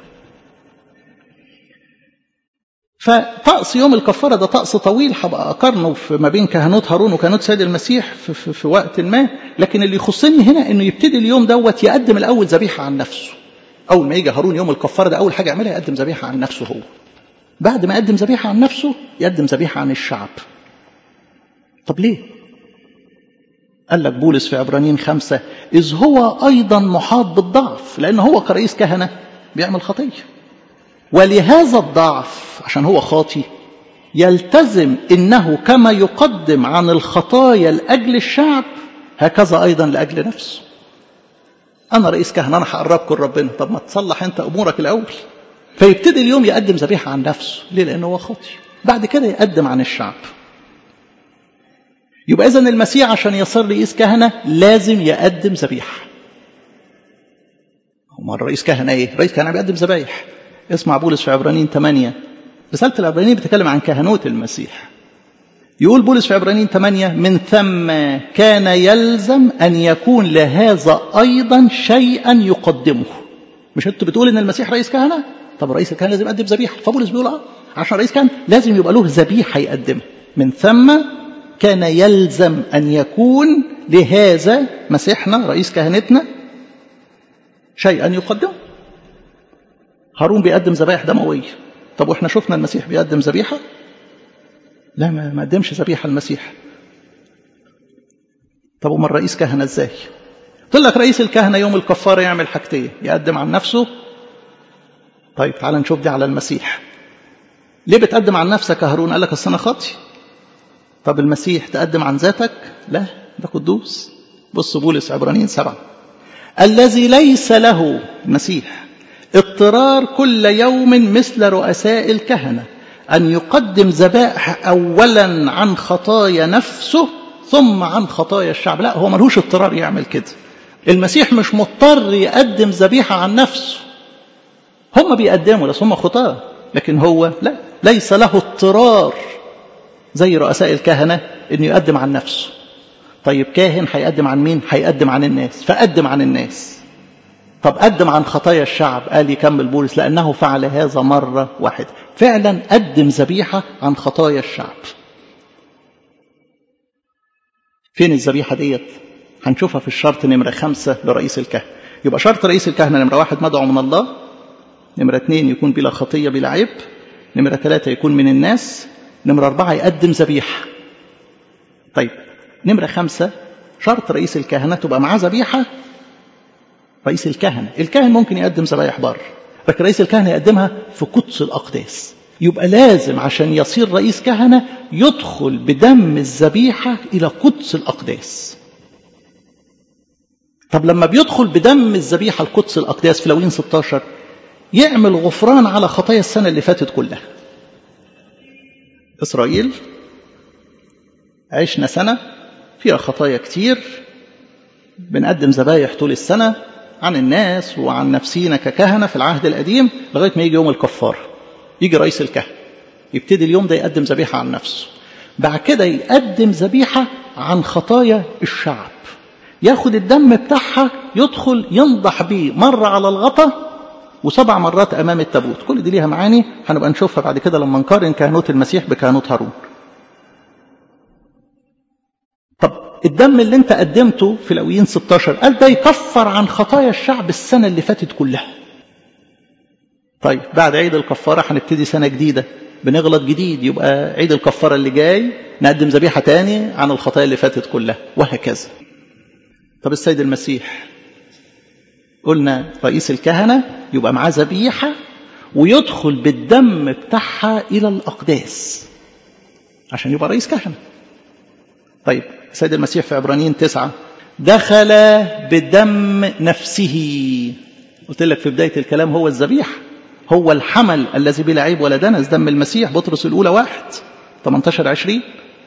فطقس يوم الكفارة ده طقس طويل هبقى أقارنه في ما بين كهنوت هارون وكهنوت سيد المسيح في, في, في وقت ما لكن اللي يخصني هنا إنه يبتدي اليوم دوت يقدم الأول ذبيحة عن نفسه أول ما يجي هارون يوم الكفارة ده أول حاجة يعملها يقدم ذبيحة عن نفسه هو بعد ما يقدم ذبيحة عن نفسه يقدم ذبيحة عن الشعب طب ليه قال لك بولس في عبرانيين خمسة إذ هو أيضا محاط بالضعف لأن هو كرئيس كهنة بيعمل خطية ولهذا الضعف عشان هو خاطي يلتزم إنه كما يقدم عن الخطايا لأجل الشعب هكذا أيضا لأجل نفسه أنا رئيس كهنة أنا هقربكم لربنا طب ما تصلح أنت أمورك الأول فيبتدي اليوم يقدم ذبيحة عن نفسه ليه لأنه هو خاطي بعد كده يقدم عن الشعب يبقى إذن المسيح عشان يصير رئيس كهنة لازم يقدم ذبيحة هو الرئيس كهنة إيه؟ رئيس كهنة بيقدم ذبايح اسمع بولس في عبرانيين 8 رسالة العبرانيين بتتكلم عن كهنوت المسيح يقول بولس في عبرانيين 8 من ثم كان يلزم أن يكون لهذا أيضا شيئا يقدمه مش انتوا بتقول ان المسيح رئيس كهنة طب رئيس الكهنة لازم يقدم ذبيحة فبولس بيقول اه عشان رئيس كهنة لازم يبقى له ذبيحة يقدمها من ثم كان يلزم أن يكون لهذا مسيحنا رئيس كهنتنا شيئا يقدمه هارون بيقدم ذبائح دموية طب واحنا شفنا المسيح بيقدم ذبيحة لا ما قدمش ذبيحة المسيح طب امال رئيس كهنة ازاي قلت لك رئيس الكهنة يوم الكفارة يعمل حاجتين يقدم عن نفسه طيب تعال نشوف دي على المسيح ليه بتقدم عن نفسك يا هارون قال لك اصل انا خاطي طب المسيح تقدم عن ذاتك لا ده قدوس بص بولس عبرانيين سبعة الذي ليس له المسيح اضطرار كل يوم مثل رؤساء الكهنة أن يقدم ذبائح أولا عن خطايا نفسه ثم عن خطايا الشعب لا هو ملهوش اضطرار يعمل كده المسيح مش مضطر يقدم ذبيحة عن نفسه هم بيقدموا بس هم خطاة لكن هو لا ليس له اضطرار زي رؤساء الكهنة انه يقدم عن نفسه طيب كاهن هيقدم عن مين هيقدم عن الناس فقدم عن الناس طب قدم عن خطايا الشعب قال يكمل بولس لأنه فعل هذا مرة واحدة فعلا قدم ذبيحة عن خطايا الشعب فين الذبيحة ديت هنشوفها في الشرط نمرة خمسة لرئيس الكهنة يبقى شرط رئيس الكهنة نمرة واحد مدعو من الله نمرة اثنين يكون بلا خطية بلا عيب نمرة ثلاثة يكون من الناس نمرة أربعة يقدم ذبيحة طيب نمرة خمسة شرط رئيس الكهنة تبقى معاه ذبيحة رئيس الكهنة الكاهن ممكن يقدم ذبايح بر لكن رئيس الكهنة يقدمها في قدس الأقداس يبقى لازم عشان يصير رئيس كهنة يدخل بدم الذبيحة إلى قدس الأقداس طب لما بيدخل بدم الذبيحة القدس الأقداس في لوين 16 يعمل غفران على خطايا السنة اللي فاتت كلها إسرائيل عشنا سنة فيها خطايا كتير بنقدم ذبايح طول السنة عن الناس وعن نفسينا ككهنة في العهد القديم لغاية ما يجي يوم الكفار يجي رئيس الكهنة يبتدي اليوم ده يقدم ذبيحة عن نفسه بعد كده يقدم ذبيحة عن خطايا الشعب ياخد الدم بتاعها يدخل ينضح بيه مرة على الغطا وسبع مرات أمام التابوت كل دي ليها معاني هنبقى نشوفها بعد كده لما نقارن كهنوت المسيح بكهنوت هارون طب الدم اللي انت قدمته في الأويين 16 قال ده يكفر عن خطايا الشعب السنة اللي فاتت كلها طيب بعد عيد الكفارة هنبتدي سنة جديدة بنغلط جديد يبقى عيد الكفارة اللي جاي نقدم ذبيحة تاني عن الخطايا اللي فاتت كلها وهكذا طب السيد المسيح قلنا رئيس الكهنة يبقى معاه ذبيحة ويدخل بالدم بتاعها إلى الأقداس عشان يبقى رئيس كهنة طيب السيد المسيح في عبرانيين تسعة دخل بدم نفسه قلت لك في بداية الكلام هو الذبيحة هو الحمل الذي بلا عيب ولا دنس دم المسيح بطرس الأولى واحد 18 20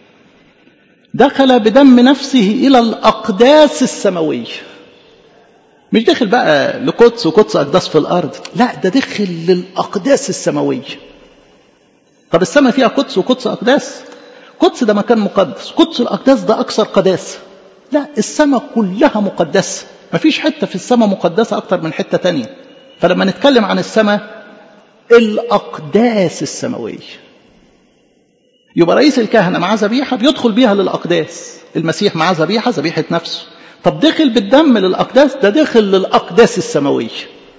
دخل بدم نفسه إلى الأقداس السماوية مش دخل بقى لقدس وقدس أقداس في الأرض لا ده دخل للأقداس السماوية طب السماء فيها قدس وقدس أقداس قدس ده مكان مقدس قدس الأقداس ده أكثر قداسة لا السماء كلها مقدسة مفيش حتة في السماء مقدسة أكتر من حتة تانية فلما نتكلم عن السماء الأقداس السماوية يبقى رئيس الكهنة معاه ذبيحة بيدخل بيها للأقداس المسيح معاه ذبيحة ذبيحة نفسه طب دخل بالدم للأقداس ده دخل للأقداس السماوية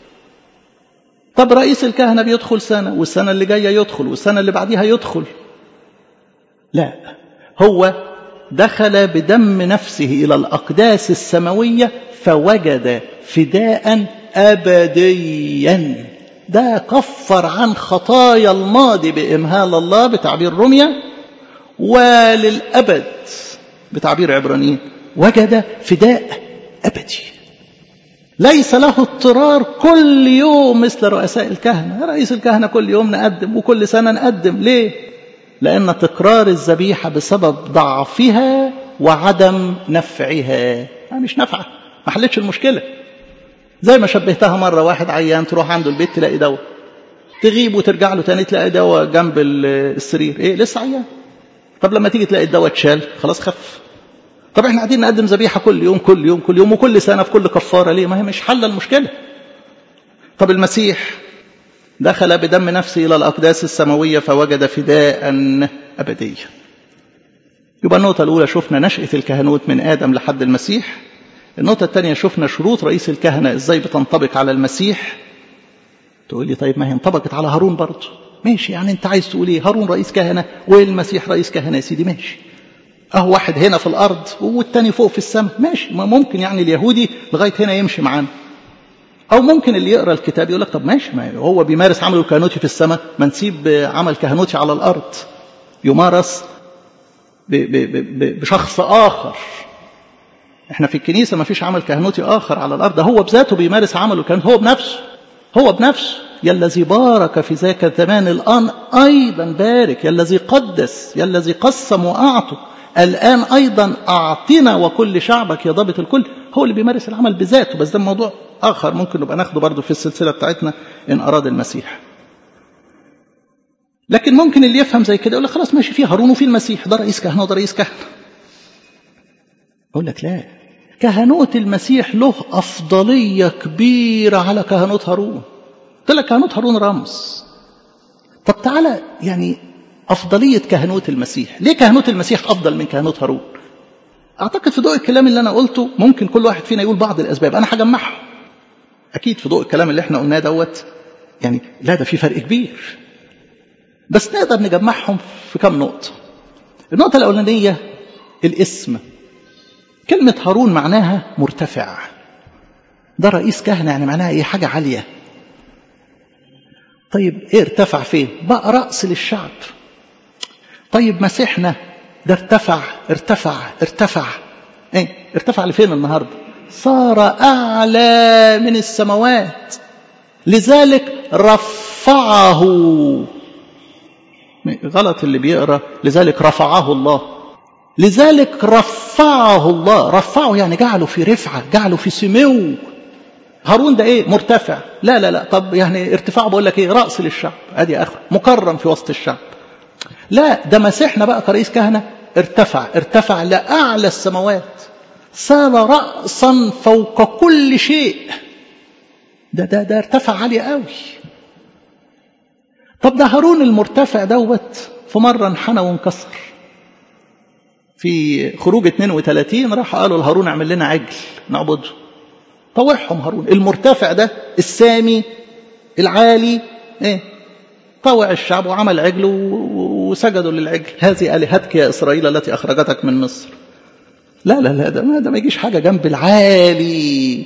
طب رئيس الكهنة بيدخل سنة والسنة اللي جاية يدخل والسنة اللي بعديها يدخل لا هو دخل بدم نفسه إلى الأقداس السماوية فوجد فداء أبديا ده كفر عن خطايا الماضي بإمهال الله بتعبير رمية وللأبد بتعبير عبرانيين وجد فداء أبدي ليس له اضطرار كل يوم مثل رؤساء الكهنة رئيس الكهنة كل يوم نقدم وكل سنة نقدم ليه لأن تكرار الذبيحة بسبب ضعفها وعدم نفعها مش نافعة ما حلتش المشكلة زي ما شبهتها مرة واحد عيان تروح عنده البيت تلاقي دواء تغيب وترجع له تاني تلاقي دواء جنب السرير ايه لسه عيان طب لما تيجي تلاقي الدواء اتشال خلاص خف طب احنا قاعدين نقدم ذبيحة كل يوم كل يوم كل يوم وكل سنة في كل كفارة ليه ما هي مش حل المشكلة طب المسيح دخل بدم نفسه إلى الأقداس السماوية فوجد فداء أبديا يبقى النقطة الأولى شفنا نشأة الكهنوت من آدم لحد المسيح النقطة الثانية شفنا شروط رئيس الكهنة ازاي بتنطبق على المسيح تقول لي طيب ما هي انطبقت على هارون برضه ماشي يعني انت عايز تقول ايه هارون رئيس كهنة والمسيح رئيس كهنة يا سيدي ماشي اهو واحد هنا في الارض والتاني فوق في السماء ماشي ما ممكن يعني اليهودي لغاية هنا يمشي معانا او ممكن اللي يقرا الكتاب يقول لك طب ماشي ما هو بيمارس عمله الكهنوتي في السماء ما نسيب عمل كهنوتي على الارض يمارس بشخص اخر احنا في الكنيسه ما فيش عمل كهنوتي اخر على الارض هو بذاته بيمارس عمله كان هو بنفسه هو بنفسه يا الذي بارك في ذاك الزمان الان ايضا بارك يا الذي قدس يا الذي قسم واعطى الان ايضا اعطنا وكل شعبك يا ضابط الكل هو اللي بيمارس العمل بذاته بس ده موضوع اخر ممكن نبقى ناخده برضه في السلسله بتاعتنا ان اراد المسيح لكن ممكن اللي يفهم زي كده يقول لك خلاص ماشي في هارون وفي المسيح ده رئيس كهنه وده رئيس كهنه أقول لك لا كهنوت المسيح له أفضلية كبيرة على كهنوت هارون قلت لك كهنوت هارون رمز طب تعالى يعني أفضلية كهنوت المسيح ليه كهنوت المسيح أفضل من كهنوت هارون أعتقد في ضوء الكلام اللي أنا قلته ممكن كل واحد فينا يقول بعض الأسباب أنا هجمعهم أكيد في ضوء الكلام اللي احنا قلناه دوت يعني لا ده في فرق كبير بس نقدر نجمعهم في كم نقطة النقطة الأولانية الاسم كلمة هارون معناها مرتفع ده رئيس كهنة يعني معناها ايه حاجة عالية طيب ايه ارتفع فين بقى رأس للشعب طيب مسيحنا ده ارتفع ارتفع ارتفع ايه ارتفع لفين النهاردة صار أعلى من السماوات لذلك رفعه غلط اللي بيقرأ لذلك رفعه الله لذلك رفعه الله رفعه يعني جعله في رفعة جعله في سمو هارون ده ايه مرتفع لا لا لا طب يعني ارتفاعه بقول لك ايه رأس للشعب ادي اخر مكرم في وسط الشعب لا ده مسيحنا بقى كرئيس كهنة ارتفع ارتفع لأعلى السماوات صار رأسا فوق كل شيء ده ده ده ارتفع عالي قوي طب ده هارون المرتفع دوت في مرة انحنى وانكسر في خروج 32 راح قالوا لهارون اعمل لنا عجل نعبده طوعهم هارون المرتفع ده السامي العالي ايه طوع الشعب وعمل عجل وسجدوا للعجل هذه آلهتك يا إسرائيل التي أخرجتك من مصر لا لا لا ده ما, ده ما يجيش حاجة جنب العالي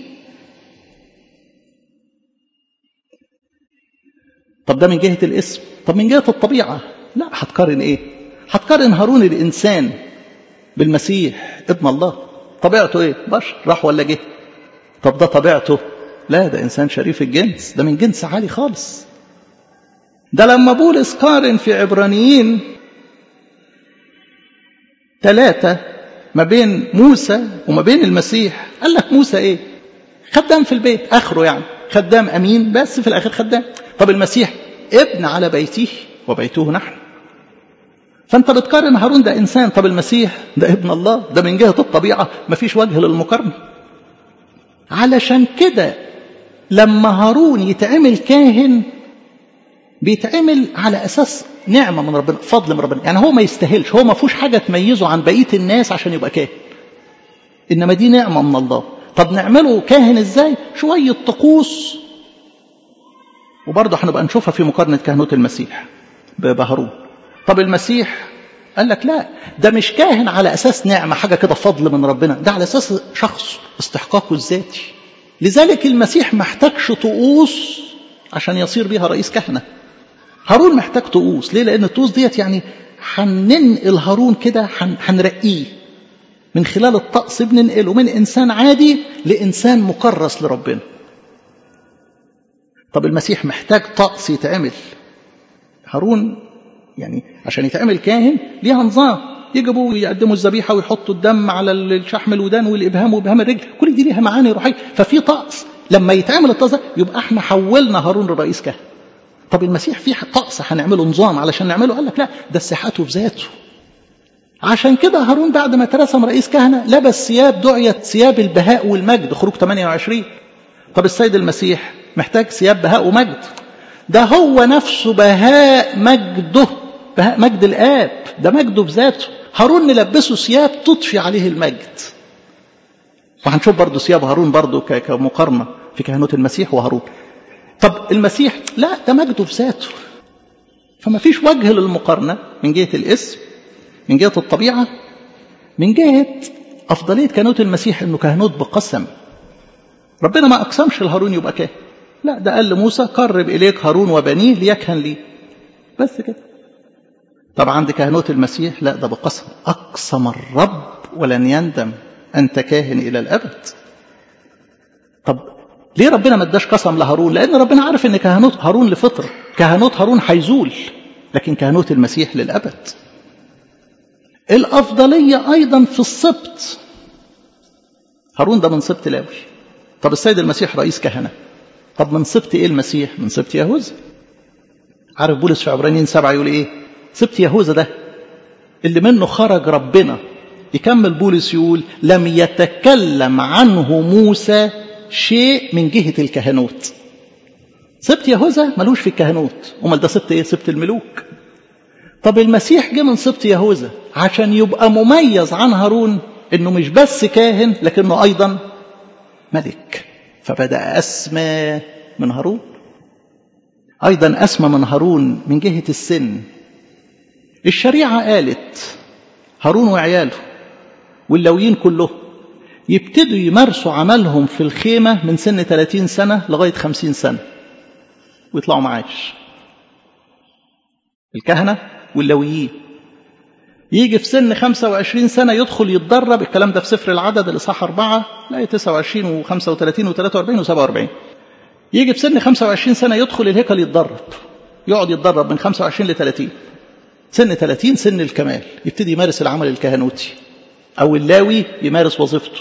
طب ده من جهة الاسم طب من جهة الطبيعة لا هتقارن ايه هتقارن هارون الإنسان بالمسيح ابن الله طبيعته ايه بشر راح ولا جه طب ده طبيعته لا ده إنسان شريف الجنس ده من جنس عالي خالص ده لما بولس قارن في عبرانيين ثلاثة ما بين موسى وما بين المسيح قال لك موسى ايه خدام في البيت اخره يعني خدام امين بس في الاخر خدام طب المسيح ابن على بيته وبيته نحن فانت بتقارن هارون ده انسان طب المسيح ده ابن الله ده من جهه الطبيعه مفيش وجه للمقارنه علشان كده لما هارون يتعمل كاهن بيتعمل على اساس نعمه من ربنا فضل من ربنا يعني هو ما يستاهلش هو ما فيهوش حاجه تميزه عن بقيه الناس عشان يبقى كاهن انما دي نعمه من الله طب نعمله كاهن ازاي شويه طقوس وبرضه هنبقى نشوفها في مقارنه كهنوت المسيح بهارون طب المسيح قال لك لا ده مش كاهن على اساس نعمه حاجه كده فضل من ربنا ده على اساس شخص استحقاقه الذاتي لذلك المسيح محتاجش طقوس عشان يصير بيها رئيس كهنه هارون محتاج طقوس ليه لان الطقوس ديت يعني هننقل هارون كده هنرقيه من خلال الطقس بننقله من انسان عادي لانسان مكرس لربنا طب المسيح محتاج طقس يتعمل هارون يعني عشان يتعمل كاهن ليها نظام يجيبوا ويقدموا الذبيحه ويحطوا الدم على الشحم الودان والابهام وابهام الرجل كل دي ليها معاني روحيه ففي طقس لما يتعمل الطقس ده يبقى احنا حولنا هارون لرئيس كهنه طب المسيح في طقس هنعمله نظام علشان نعمله قال لك لا ده صحته بذاته عشان كده هارون بعد ما ترسم رئيس كهنه لبس ثياب دعيت ثياب البهاء والمجد خروج 28 طب السيد المسيح محتاج ثياب بهاء ومجد ده هو نفسه بهاء مجده بهاء مجد الآب ده مجده بذاته هارون نلبسه ثياب تطفي عليه المجد وهنشوف برضه ثياب هارون برضه كمقارنة في كهنوت المسيح وهارون طب المسيح لا ده مجده بذاته فما فيش وجه للمقارنة من جهة الاسم من جهة الطبيعة من جهة أفضلية كهنوت المسيح إنه كهنوت بقسم ربنا ما أقسمش لهارون يبقى كاهن لا ده قال لموسى قرب إليك هارون وبنيه ليكهن لي بس كده طب عند كهنوت المسيح لا ده بقسم أقسم الرب ولن يندم أنت كاهن إلى الأبد طب ليه ربنا ما اداش قسم لهارون لأن ربنا عارف أن كهنوت هارون لفطر كهنوت هارون هيزول لكن كهنوت المسيح للأبد الأفضلية أيضا في السبط هارون ده من سبط لاوي طب السيد المسيح رئيس كهنة طب من سبط إيه المسيح من سبط يهوذا عارف بولس في عبرانيين سبعة يقول إيه سبط يهوذا ده اللي منه خرج ربنا يكمل بولس يقول لم يتكلم عنه موسى شيء من جهة الكهنوت سبط يهوذا ملوش في الكهنوت امال ده سبط ايه سبط الملوك طب المسيح جه من سبط يهوذا عشان يبقى مميز عن هارون انه مش بس كاهن لكنه ايضا ملك فبدا اسمى من هارون ايضا اسمى من هارون من جهه السن الشريعه قالت هارون وعياله واللويين كلهم يبتدوا يمارسوا عملهم في الخيمه من سن 30 سنه لغايه 50 سنه ويطلعوا معاش الكهنه واللويين يجي في سن 25 سنة يدخل يتدرب الكلام ده في سفر العدد الإصحاح 4 لا 29 و35 و43 و47 يجي في سن 25 سنة يدخل الهيكل يتدرب يقعد يتدرب من 25 ل 30 سن 30 سن الكمال يبتدي يمارس العمل الكهنوتي أو اللاوي يمارس وظيفته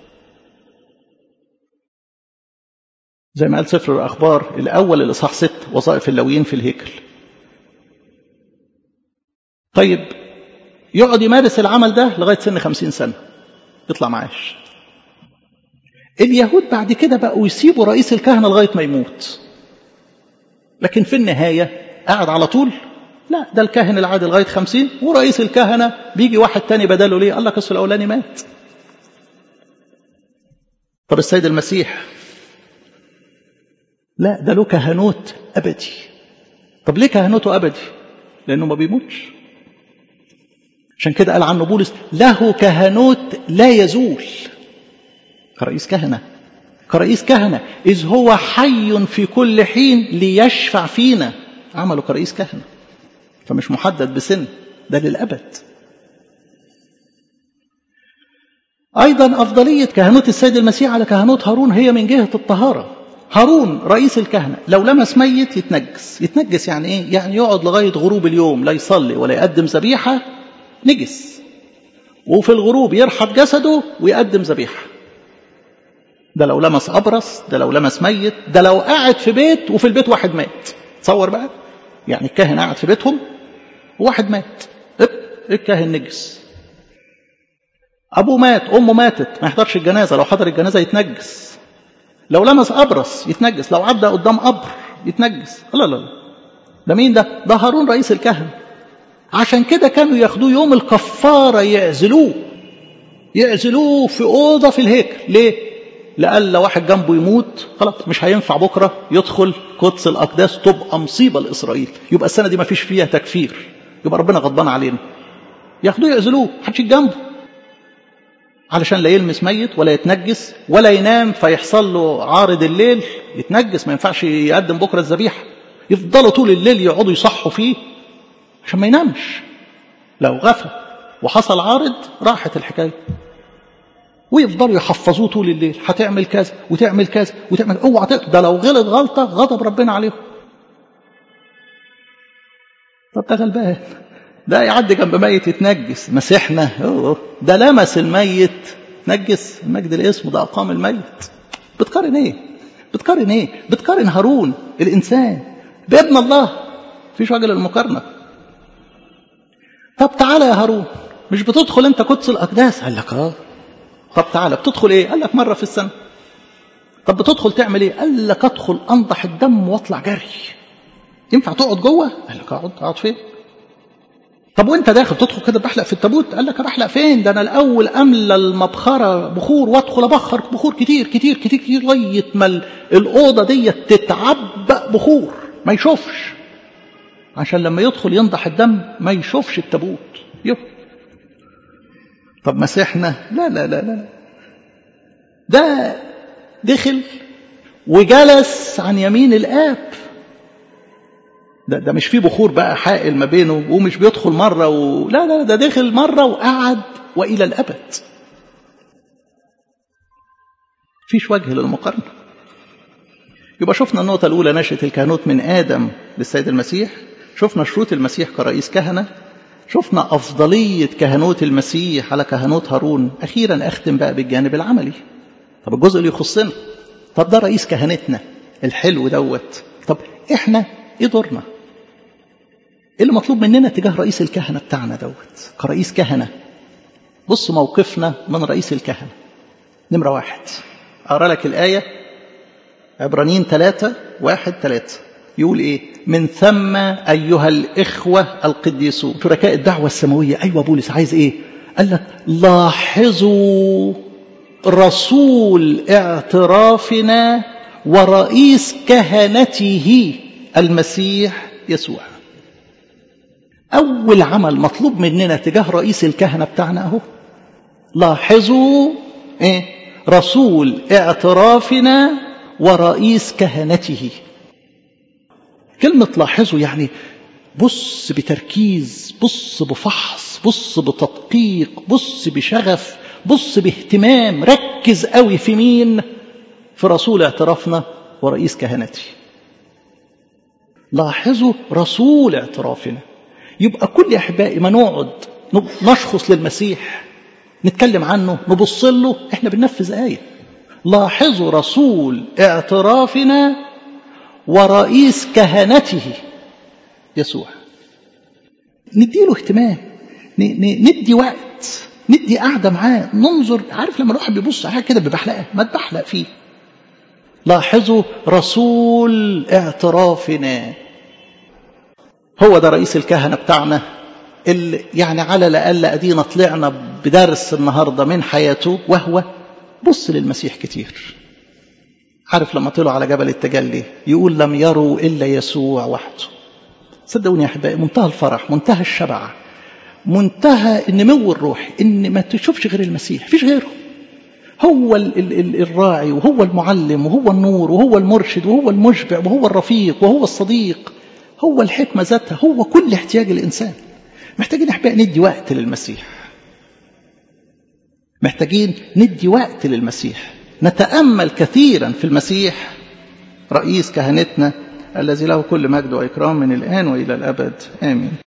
زي ما قال سفر الأخبار الأول الإصحاح 6 وظائف اللاويين في الهيكل طيب يقعد يمارس العمل ده لغاية سن خمسين سنة يطلع معاش اليهود بعد كده بقوا يسيبوا رئيس الكهنة لغاية ما يموت لكن في النهاية قاعد على طول لا ده الكاهن العادي لغاية خمسين ورئيس الكهنة بيجي واحد تاني بداله ليه قال لك أصل الأولاني مات طب السيد المسيح لا ده له كهنوت أبدي طب ليه كهنوته أبدي لأنه ما بيموتش عشان كده قال عنه بولس له كهنوت لا يزول كرئيس كهنة كرئيس كهنة إذ هو حي في كل حين ليشفع فينا عمله كرئيس كهنة فمش محدد بسن ده للأبد أيضا أفضلية كهنوت السيد المسيح على كهنوت هارون هي من جهة الطهارة هارون رئيس الكهنة لو لمس ميت يتنجس يتنجس يعني إيه؟ يعني يقعد لغاية غروب اليوم لا يصلي ولا يقدم ذبيحة نجس وفي الغروب يرحب جسده ويقدم ذبيحة ده لو لمس أبرص ده لو لمس ميت ده لو قاعد في بيت وفي البيت واحد مات تصور بقى يعني الكاهن قاعد في بيتهم وواحد مات الكاهن نجس أبوه مات أمه ماتت ما يحضرش الجنازة لو حضر الجنازة يتنجس لو لمس أبرص يتنجس لو عدى قدام قبر يتنجس لا لا لا ده مين ده ده هارون رئيس الكهنة عشان كده كانوا ياخدوه يوم الكفارة يعزلوه يعزلوه في أوضة في الهيكل ليه لألا واحد جنبه يموت خلاص مش هينفع بكرة يدخل قدس الأقداس تبقى مصيبة لإسرائيل يبقى السنة دي ما فيش فيها تكفير يبقى ربنا غضبان علينا ياخدوه يعزلوه محدش جنبه علشان لا يلمس ميت ولا يتنجس ولا ينام فيحصل له عارض الليل يتنجس ما ينفعش يقدم بكرة الذبيحة يفضلوا طول الليل يقعدوا يصحوا فيه عشان ما ينامش لو غفى وحصل عارض راحت الحكاية ويفضلوا يحفظوه طول الليل هتعمل كذا وتعمل كذا وتعمل اوعى ده لو غلط غلطة غضب ربنا عليهم طب ده غلبان ده يعدي جنب ميت يتنجس مسيحنا ده لمس الميت نجس المجد الاسم ده أقام الميت بتقارن ايه بتقارن ايه بتقارن هارون الإنسان بابن الله فيش وجه للمقارنة طب تعالى يا هارون مش بتدخل انت قدس الأقداس قال لك اه طب تعالى بتدخل ايه قال لك مرة في السنة طب بتدخل تعمل ايه قال لك ادخل انضح الدم واطلع جري ينفع تقعد جوه قال لك اقعد اقعد فين طب وانت داخل تدخل كده بحلق في التابوت قال لك بحلق فين ده انا الاول املى المبخره بخور وادخل ابخر بخور كتير كتير كتير كتير لغايه ما الاوضه دي تتعبأ بخور ما يشوفش عشان لما يدخل ينضح الدم ما يشوفش التابوت يب. طب مسيحنا لا لا لا لا ده دخل وجلس عن يمين الآب ده, ده مش فيه بخور بقى حائل ما بينه ومش بيدخل مرة و... لا لا ده دخل مرة وقعد وإلى الأبد فيش وجه للمقارنة يبقى شفنا النقطة الأولى نشأة الكهنوت من آدم للسيد المسيح شفنا شروط المسيح كرئيس كهنة شفنا أفضلية كهنوت المسيح على كهنوت هارون أخيرا أختم بقى بالجانب العملي طب الجزء اللي يخصنا طب ده رئيس كهنتنا الحلو دوت طب إحنا إيه دورنا إيه اللي مطلوب مننا تجاه رئيس الكهنة بتاعنا دوت كرئيس كهنة بص موقفنا من رئيس الكهنة نمرة واحد أقرأ لك الآية عبرانيين ثلاثة واحد ثلاثة يقول إيه من ثم أيها الإخوة القديسون شركاء الدعوة السماوية أيوة بولس عايز إيه قال لك لاحظوا رسول اعترافنا ورئيس كهنته المسيح يسوع أول عمل مطلوب مننا تجاه رئيس الكهنة بتاعنا أهو لاحظوا إيه رسول اعترافنا ورئيس كهنته كلمة لاحظوا يعني بص بتركيز بص بفحص بص بتدقيق بص بشغف بص باهتمام ركز قوي في مين في رسول اعترافنا ورئيس كهنتي لاحظوا رسول اعترافنا يبقى كل احبائي ما نقعد نشخص للمسيح نتكلم عنه نبص له احنا بننفذ ايه لاحظوا رسول اعترافنا ورئيس كهنته يسوع نديله اهتمام ندي وقت ندي قاعدة معاه ننظر عارف لما الواحد بيبص على حاجة كده ببحلقة ما تبحلق فيه لاحظوا رسول اعترافنا هو ده رئيس الكهنة بتاعنا اللي يعني على الأقل أدينا طلعنا بدرس النهاردة من حياته وهو بص للمسيح كتير عارف لما طلعوا على جبل التجلي يقول لم يروا إلا يسوع وحده صدقوني يا أحبائي منتهى الفرح منتهى الشبع منتهى النمو الروحي إن ما تشوفش غير المسيح فيش غيره هو ال ال ال الراعي وهو المعلم وهو النور وهو المرشد وهو المشبع وهو الرفيق وهو الصديق هو الحكمة ذاتها هو كل احتياج الإنسان محتاجين احباء ندي وقت للمسيح محتاجين ندي وقت للمسيح نتأمل كثيرا في المسيح رئيس كهنتنا الذي له كل مجد وإكرام من الآن وإلى الأبد آمين